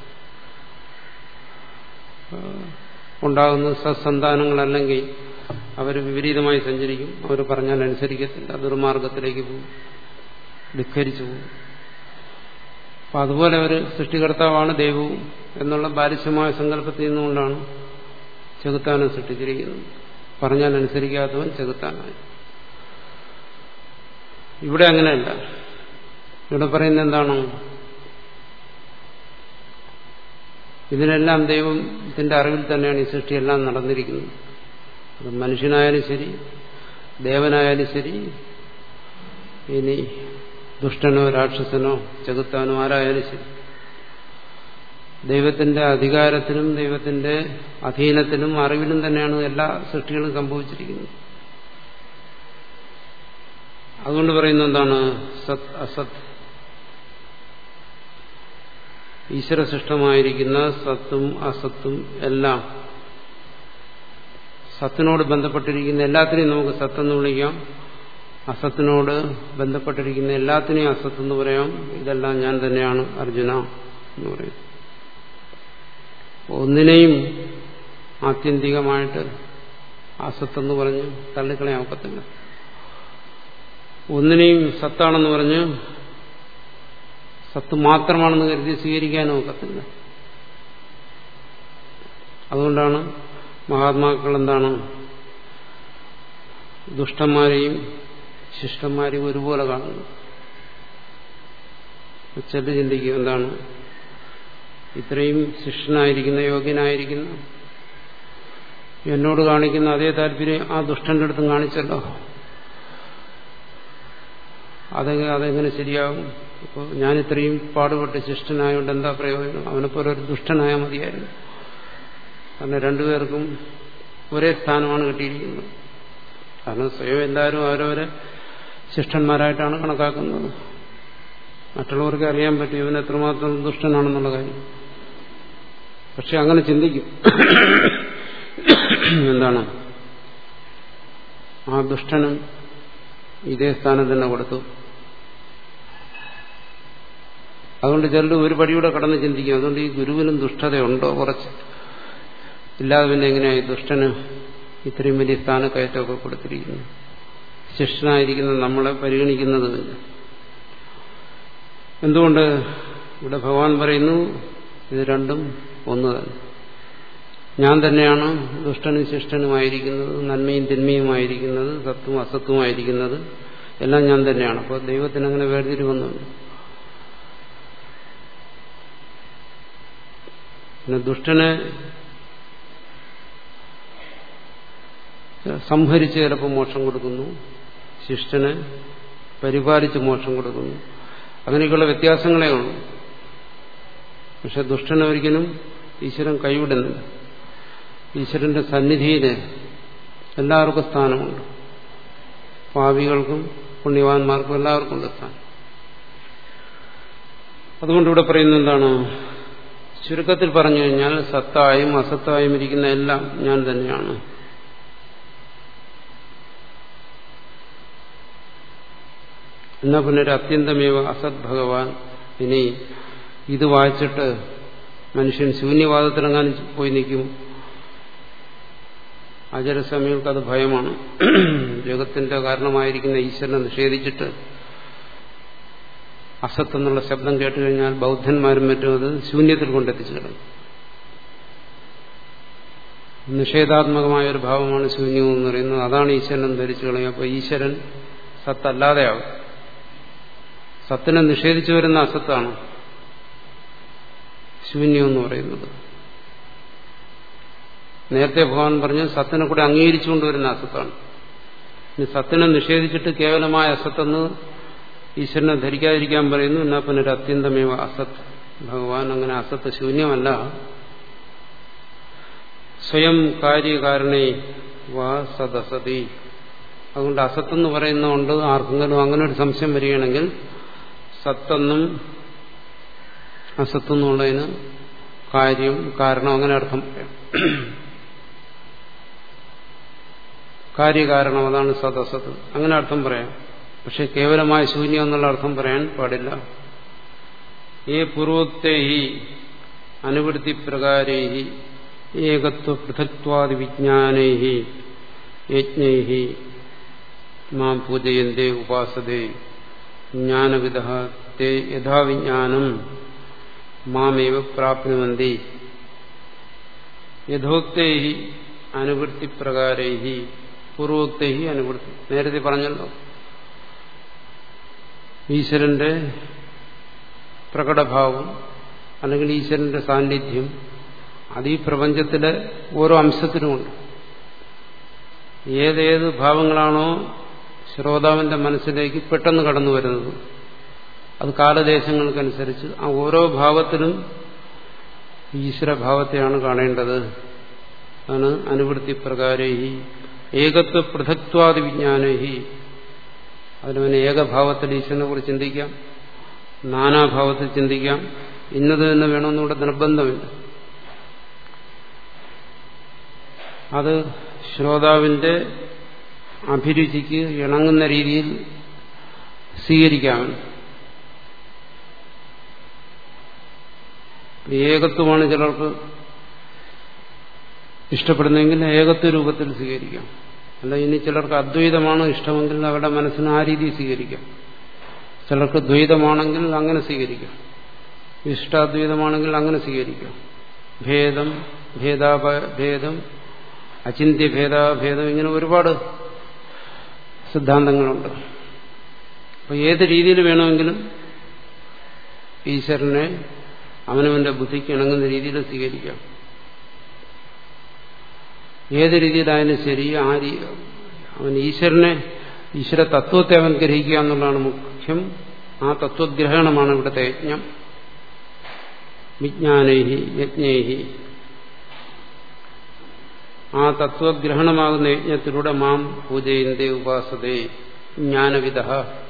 ഉണ്ടാകുന്ന സത്സന്താനങ്ങളല്ലെങ്കിൽ അവർ വിപരീതമായി സഞ്ചരിക്കും അവർ പറഞ്ഞാൽ അനുസരിക്കത്തില്ല ദുർമാർഗത്തിലേക്ക് പോകും ധിക്കരിച്ചു പോകും അപ്പം അതുപോലെ അവർ സൃഷ്ടികർത്താവാണ് ദൈവവും എന്നുള്ള ബാലിശമായ സങ്കല്പത്തിൽ നിന്നുകൊണ്ടാണ് ചെകുത്താനെ സൃഷ്ടിച്ചിരിക്കുന്നത് പറഞ്ഞാൽ അനുസരിക്കാത്തവൻ ചെകുത്താനായി ഇവിടെ അങ്ങനെയല്ല ഇവിടെ പറയുന്നത് എന്താണ് ഇതിനെല്ലാം ദൈവത്തിന്റെ അറിവിൽ തന്നെയാണ് ഈ സൃഷ്ടിയെല്ലാം നടന്നിരിക്കുന്നത് അത് മനുഷ്യനായാലും ശരി ദേവനായാലും ശരി ഇനി ദുഷ്ടനോ രാക്ഷസനോ ചെകുത്താനോ ആരായാലും ശരി ദൈവത്തിന്റെ അധികാരത്തിലും ദൈവത്തിന്റെ അധീനത്തിലും അറിവിലും തന്നെയാണ് എല്ലാ സൃഷ്ടികളും സംഭവിച്ചിരിക്കുന്നത് അതുകൊണ്ട് പറയുന്നത് എന്താണ് സത് അസത് ഈശ്വരസൃഷ്ടമായിരിക്കുന്ന സത്തും അസത്തും എല്ലാം സത്തിനോട് ബന്ധപ്പെട്ടിരിക്കുന്ന എല്ലാത്തിനെയും നമുക്ക് സത്തെന്ന് വിളിക്കാം അസത്തിനോട് ബന്ധപ്പെട്ടിരിക്കുന്ന എല്ലാത്തിനെയും അസത്തെന്ന് പറയാം ഇതെല്ലാം ഞാൻ തന്നെയാണ് അർജുന എന്ന് പറയും ഒന്നിനെയും ആത്യന്തികമായിട്ട് അസത്തെന്ന് പറഞ്ഞ് തള്ളിക്കളയാൻ ഒക്കത്തില്ല ഒന്നിനെയും സത്താണെന്ന് പറഞ്ഞ് സത്ത് മാത്രമാണെന്ന് കരുതി സ്വീകരിക്കാനും ഒക്കത്തില്ല അതുകൊണ്ടാണ് മഹാത്മാക്കൾ എന്താണ് ദുഷ്ടന്മാരെയും ശിഷ്ടന്മാരെയും ഒരുപോലെ കാണുന്നത് ചെല്ലു ചിന്തിക്കുക എന്താണ് ഇത്രയും ശിഷ്ടനായിരിക്കുന്ന യോഗ്യനായിരിക്കുന്ന എന്നോട് കാണിക്കുന്ന അതേ താല്പര്യം ആ ദുഷ്ടന്റെ അടുത്തും കാണിച്ചല്ലോ അതൊക്കെ അതെങ്ങനെ ശരിയാകും ഇപ്പോൾ ഞാൻ ഇത്രയും പാടുപെട്ട് ശിഷ്ടനായതുകൊണ്ട് എന്താ പ്രയോജനം അവനെപ്പോലെ ഒരു ദുഷ്ടനായാൽ മതിയായിരുന്നു കാരണം രണ്ടുപേർക്കും ഒരേ സ്ഥാനമാണ് കിട്ടിയിരിക്കുന്നത് കാരണം സ്വയം എല്ലാവരും അവരവരെ ശിഷ്ടന്മാരായിട്ടാണ് കണക്കാക്കുന്നത് മറ്റുള്ളവർക്ക് അറിയാൻ പറ്റും ഇവൻ എത്രമാത്രം ദുഷ്ടനാണെന്നുള്ള കാര്യം പക്ഷെ അങ്ങനെ ചിന്തിക്കും എന്താണ് ആ ദുഷ്ടനും ഇതേ സ്ഥാനം തന്നെ കൊടുത്തു അതുകൊണ്ട് ചിലർ ഒരു പടിയൂടെ കടന്ന് ചിന്തിക്കും അതുകൊണ്ട് ഈ ഗുരുവിനും ദുഷ്ടതയുണ്ടോ കുറച്ച് ഇല്ലാതെ പിന്നെ എങ്ങനെയായി ദുഷ്ടന് ഇത്രയും വലിയ സ്ഥാനക്കയറ്റമൊക്കെ കൊടുത്തിരിക്കുന്നു ശിഷ്ടനായിരിക്കുന്ന നമ്മളെ പരിഗണിക്കുന്നതുമില്ല എന്തുകൊണ്ട് ഇവിടെ ഭഗവാൻ പറയുന്നു ഇത് രണ്ടും ഒന്ന് തന്നെ ഞാൻ തന്നെയാണ് ദുഷ്ടനും ശിഷ്ടനുമായിരിക്കുന്നത് നന്മയും തിന്മയുമായിരിക്കുന്നത് സത്വം അസത്വമായിരിക്കുന്നത് എല്ലാം ഞാൻ തന്നെയാണ് അപ്പോൾ ദൈവത്തിന് അങ്ങനെ വേർതിരിവൊന്നുമില്ല പിന്നെ ദുഷ്ടനെ സംഹരിച്ച് ചിലപ്പോൾ മോക്ഷം കൊടുക്കുന്നു ശിഷ്ടന് പരിപാലിച്ച് മോക്ഷം കൊടുക്കുന്നു അങ്ങനെയൊക്കെയുള്ള വ്യത്യാസങ്ങളേ ഉള്ളൂ പക്ഷെ ദുഷ്ടനെ ഒരിക്കലും ഈശ്വരൻ കൈവിടുന്നില്ല ഈശ്വരന്റെ സന്നിധിയിൽ എല്ലാവർക്കും സ്ഥാനമുണ്ട് പാവികൾക്കും പുണ്യവാന്മാർക്കും എല്ലാവർക്കും ഉണ്ട് സ്ഥാനം അതുകൊണ്ട് ഇവിടെ പറയുന്നത് എന്താണ് ചുരുക്കത്തിൽ പറഞ്ഞു കഴിഞ്ഞാൽ സത്തായും അസത്തായും ഇരിക്കുന്ന എല്ലാം ഞാൻ തന്നെയാണ് എന്നാ പിന്നെ ഒരു അത്യന്തമേവ അസത് ഭഗവാൻ ഇനി ഇത് വായിച്ചിട്ട് മനുഷ്യൻ ശൂന്യവാദത്തിലെങ്ങാനും പോയി നിൽക്കും ആചാരസ്വാമികൾക്ക് അത് ഭയമാണ് ജഗത്തിന്റെ കാരണമായിരിക്കുന്ന ഈശ്വരനെ നിഷേധിച്ചിട്ട് അസത്ത് എന്നുള്ള ശബ്ദം കേട്ട് കഴിഞ്ഞാൽ ബൗദ്ധന്മാരും മറ്റും അത് ശൂന്യത്തിൽ കൊണ്ടെത്തിച്ചു കിടക്കും നിഷേധാത്മകമായ ഒരു ഭാവമാണ് ശൂന്യം എന്ന് പറയുന്നത് അതാണ് ഈശ്വരൻ ധരിച്ചു കളയും അപ്പോൾ ഈശ്വരൻ സത്തല്ലാതെയാവും സത്തിനെ നിഷേധിച്ചു വരുന്ന അസത്താണ് ശൂന്യം എന്ന് പറയുന്നത് നേരത്തെ ഭഗവാൻ പറഞ്ഞു സത്തിനെ കൂടെ അംഗീകരിച്ചുകൊണ്ട് വരുന്ന അസത്താണ് ഇനി സത്തിനെ നിഷേധിച്ചിട്ട് കേവലമായ അസത്തെന്ന് ഈശ്വരനെ ധരിക്കാതിരിക്കാൻ പറയുന്നു എന്നാ പിന്നെ ഒരു അത്യന്തമേവ അസത്ത് ഭഗവാൻ അങ്ങനെ അസത്ത് ശൂന്യമല്ല സ്വയം കാര്യകാരണേ വാ സദസതി അതുകൊണ്ട് അസത്തെന്ന് പറയുന്നതുകൊണ്ട് ആർക്കെങ്കിലും അങ്ങനെ ഒരു സംശയം വരികയാണെങ്കിൽ സത്തെന്നും അസത്തെന്നുള്ളതിന് കാര്യം കാരണം അങ്ങനെ അർത്ഥം പറയാം കാര്യകാരണം അതാണ് സദസത് അങ്ങനെ അർത്ഥം പറയാം പക്ഷെ കേവലമായ ശൂന്യം എന്നുള്ള അർത്ഥം പറയാൻ പാടില്ല ഏ പൂർവോക്തേ അനുവൃത്തി പ്രകാരേ ഏകത്വ പൃഥക്വാദി വിജ്ഞാനൈ യജ്ഞൈ മാം പൂജയന്തേ ഉപാസതേ ജ്ഞാനവിധ തേ യഥാവിജ്ഞാനം മാമേവ പ്രാപ്നുവന്തി യഥോക്തൈ അനുവൃത്തി പ്രകാരൈ പൂർവോക്തൈ അനുവൃത്തി നേരത്തെ പറഞ്ഞല്ലോ ഈശ്വരന്റെ പ്രകടഭാവം അല്ലെങ്കിൽ ഈശ്വരന്റെ സാന്നിധ്യം അത് ഈ പ്രപഞ്ചത്തിലെ ഓരോ അംശത്തിനുമുണ്ട് ഏതേത് ഭാവങ്ങളാണോ ശ്രോതാവിന്റെ മനസ്സിലേക്ക് പെട്ടെന്ന് കടന്നു വരുന്നത് അത് കാലദേശങ്ങൾക്കനുസരിച്ച് ആ ഓരോ ഭാവത്തിലും ഈശ്വരഭാവത്തെയാണ് കാണേണ്ടത് ആണ് അനുവൃത്തി പ്രകാരേഹി ഏകത്വ പൃഥക്വാദി വിജ്ഞാനേഹി അതിന് പിന്നെ ഏകഭാവത്തിൽ ഈശ്വരനെ കുറിച്ച് ചിന്തിക്കാം നാനാഭാവത്തിൽ ചിന്തിക്കാം ഇന്നത് തന്നെ വേണമെന്നിവിടെ നിർബന്ധമില്ല അത് ശ്രോതാവിന്റെ അഭിരുചിക്ക് ഇണങ്ങുന്ന രീതിയിൽ സ്വീകരിക്കാമെന്ന് ഏകത്വമാണ് ചിലർക്ക് ഇഷ്ടപ്പെടുന്നതെങ്കിൽ ഏകത്വ രൂപത്തിൽ സ്വീകരിക്കാം അല്ല ഇനി ചിലർക്ക് അദ്വൈതമാണ് ഇഷ്ടമെങ്കിൽ അവരുടെ മനസ്സിന് ആ രീതി സ്വീകരിക്കാം ചിലർക്ക് ദ്വൈതമാണെങ്കിൽ അങ്ങനെ സ്വീകരിക്കാം ഇഷ്ടാദ്വൈതമാണെങ്കിൽ അങ്ങനെ സ്വീകരിക്കാം ഭേദം ഭേദാഭേദം അചിന്ത്യ ഭേദാഭേദം ഇങ്ങനെ ഒരുപാട് സിദ്ധാന്തങ്ങളുണ്ട് അപ്പൊ ഏത് രീതിയിൽ വേണമെങ്കിലും ഈശ്വരനെ അവനവന്റെ ബുദ്ധിക്ക് ഇണങ്ങുന്ന രീതിയിൽ സ്വീകരിക്കാം ഏത് രീതിയിലായാലും ശരി ആ അവൻ ഈശ്വരനെ ഈശ്വര തത്വത്തെ അവൻ ഗ്രഹിക്കുക എന്നുള്ളതാണ് മുഖ്യം ആ തത്വഗ്രഹണമാണ് ഇവിടുത്തെ യജ്ഞം വിജ്ഞാനൈഹി യജ്ഞൈഹി ആ തത്വഗ്രഹണമാകുന്ന യജ്ഞത്തിലൂടെ മാം പൂജയന്തേ ഉപാസതേ ജ്ഞാനവിധ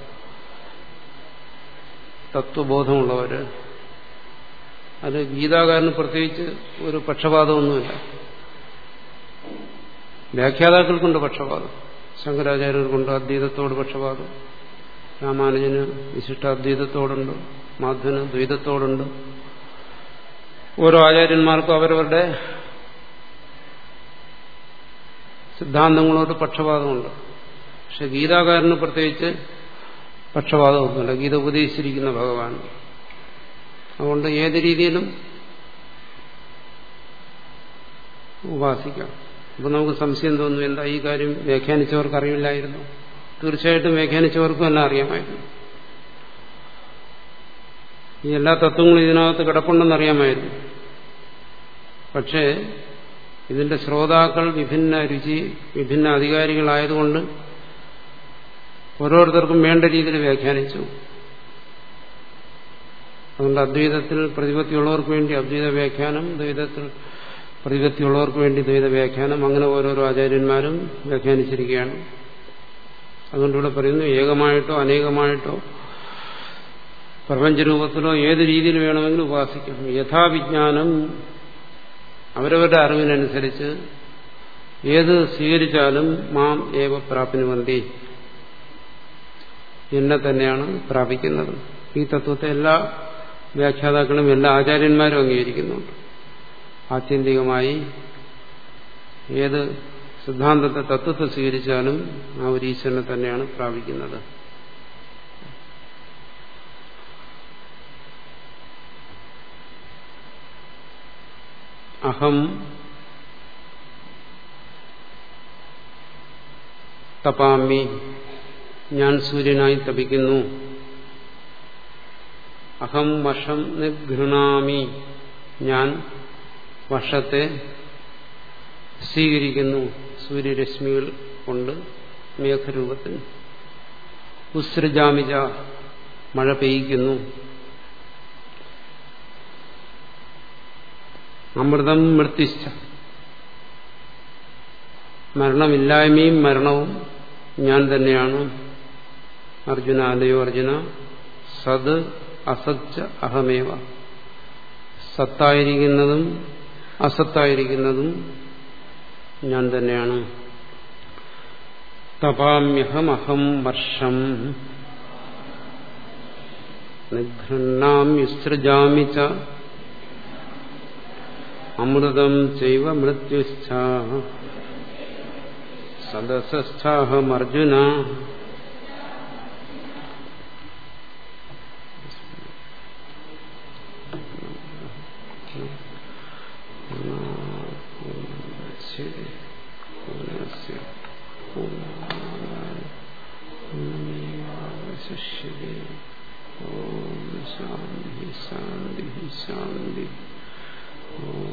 തത്വബോധമുള്ളവര് അത് ഗീതാകാരന് പ്രത്യേകിച്ച് ഒരു പക്ഷപാതമൊന്നുമില്ല വ്യാഖ്യാതാക്കൾക്കുണ്ട് പക്ഷപാതം ശങ്കരാചാര്യർക്കുണ്ട് അദ്വൈതത്തോട് പക്ഷപാതം രാമാനുജന് വിശിഷ്ടാദ്വൈതത്തോടുണ്ട് മാധവന് ദ്വൈതത്തോടുണ്ട് ഓരോ ആചാര്യന്മാർക്കും അവരവരുടെ സിദ്ധാന്തങ്ങളോട് പക്ഷപാതമുണ്ട് പക്ഷെ ഗീതാകാരന് പ്രത്യേകിച്ച് പക്ഷപാതമൊന്നുമില്ല ഗീത ഉപദേശിച്ചിരിക്കുന്ന ഭഗവാൻ അതുകൊണ്ട് ഏത് രീതിയിലും ഉപാസിക്കാം അപ്പൊ നമുക്ക് സംശയം തോന്നുന്നു എന്താ ഈ കാര്യം വ്യാഖ്യാനിച്ചവർക്ക് അറിയില്ലായിരുന്നു തീർച്ചയായിട്ടും വ്യാഖ്യാനിച്ചവർക്കും എല്ലാം അറിയാമായിരുന്നു ഈ എല്ലാ തത്വങ്ങളും ഇതിനകത്ത് കിടപ്പുണ്ടെന്ന് അറിയാമായിരുന്നു പക്ഷേ ഇതിന്റെ ശ്രോതാക്കൾ വിഭിന്ന രുചി വിഭിന്ന അധികാരികളായതുകൊണ്ട് ഓരോരുത്തർക്കും വേണ്ട രീതിയിൽ വ്യാഖ്യാനിച്ചു അതുകൊണ്ട് അദ്വൈതത്തിൽ പ്രതിപത്തിയുള്ളവർക്ക് വേണ്ടി അദ്വൈത വ്യാഖ്യാനം ദ്വൈതത്തിൽ പ്രതിപത്തിയുള്ളവർക്ക് വേണ്ടി ദ്വൈത വ്യാഖ്യാനം അങ്ങനെ ഓരോരോ ആചാര്യന്മാരും വ്യാഖ്യാനിച്ചിരിക്കുകയാണ് അതുകൊണ്ട് ഇവിടെ പറയുന്നു ഏകമായിട്ടോ അനേകമായിട്ടോ പ്രപഞ്ചരൂപത്തിലോ ഏത് രീതിയിൽ വേണമെങ്കിലും ഉപാസിക്കാം യഥാവിജ്ഞാനം അവരവരുടെ അറിവിനനുസരിച്ച് ഏത് സ്വീകരിച്ചാലും മാം ഏവ പ്രാപ്നുവന്തി എന്നെ തന്നെയാണ് പ്രാപിക്കുന്നത് ഈ തത്വത്തെ എല്ലാ വ്യാഖ്യാതാക്കളും എല്ലാ ആചാര്യന്മാരും അംഗീകരിക്കുന്നുണ്ട് ആത്യന്തികമായി ഏത് സിദ്ധാന്തത്തെ തത്വത്തെ സ്വീകരിച്ചാലും ആ ഒരു ഈശ്വരനെ തന്നെയാണ് പ്രാപിക്കുന്നത് അഹം തപാമി ഞാൻ സൂര്യനായി തപിക്കുന്നു അഹം വഷം നിഘൃണാമി ഞാൻ വർഷത്തെ സ്വീകരിക്കുന്നു സൂര്യരശ്മികൾ കൊണ്ട് മേഘരൂപത്തിൽ ഉസ്രജാമിജ മഴ പെയ്യിക്കുന്നു അമൃതം മൃത്യുശ്ച മരണമില്ലായ്മയും മരണവും ഞാൻ തന്നെയാണ് അർജുന അല്ലയോ അർജുന സത് അസച്ച അഹമേവ സത്തായിരിക്കുന്നതും അസത്തായിരിക്കുന്നതും ഞാൻ തന്നെയാണ് തപാമ്യഹമഹം വർഷം നിഘൃണ്ണാമ്യുസൃജാമി ച അമൃതം ചൈവ മൃത്യുശ്ച സദസസ്ഥാഹമർജുന ശിഷ്യേ ഓം ശാന്തി ശാന്തി ശാന്തി ഓം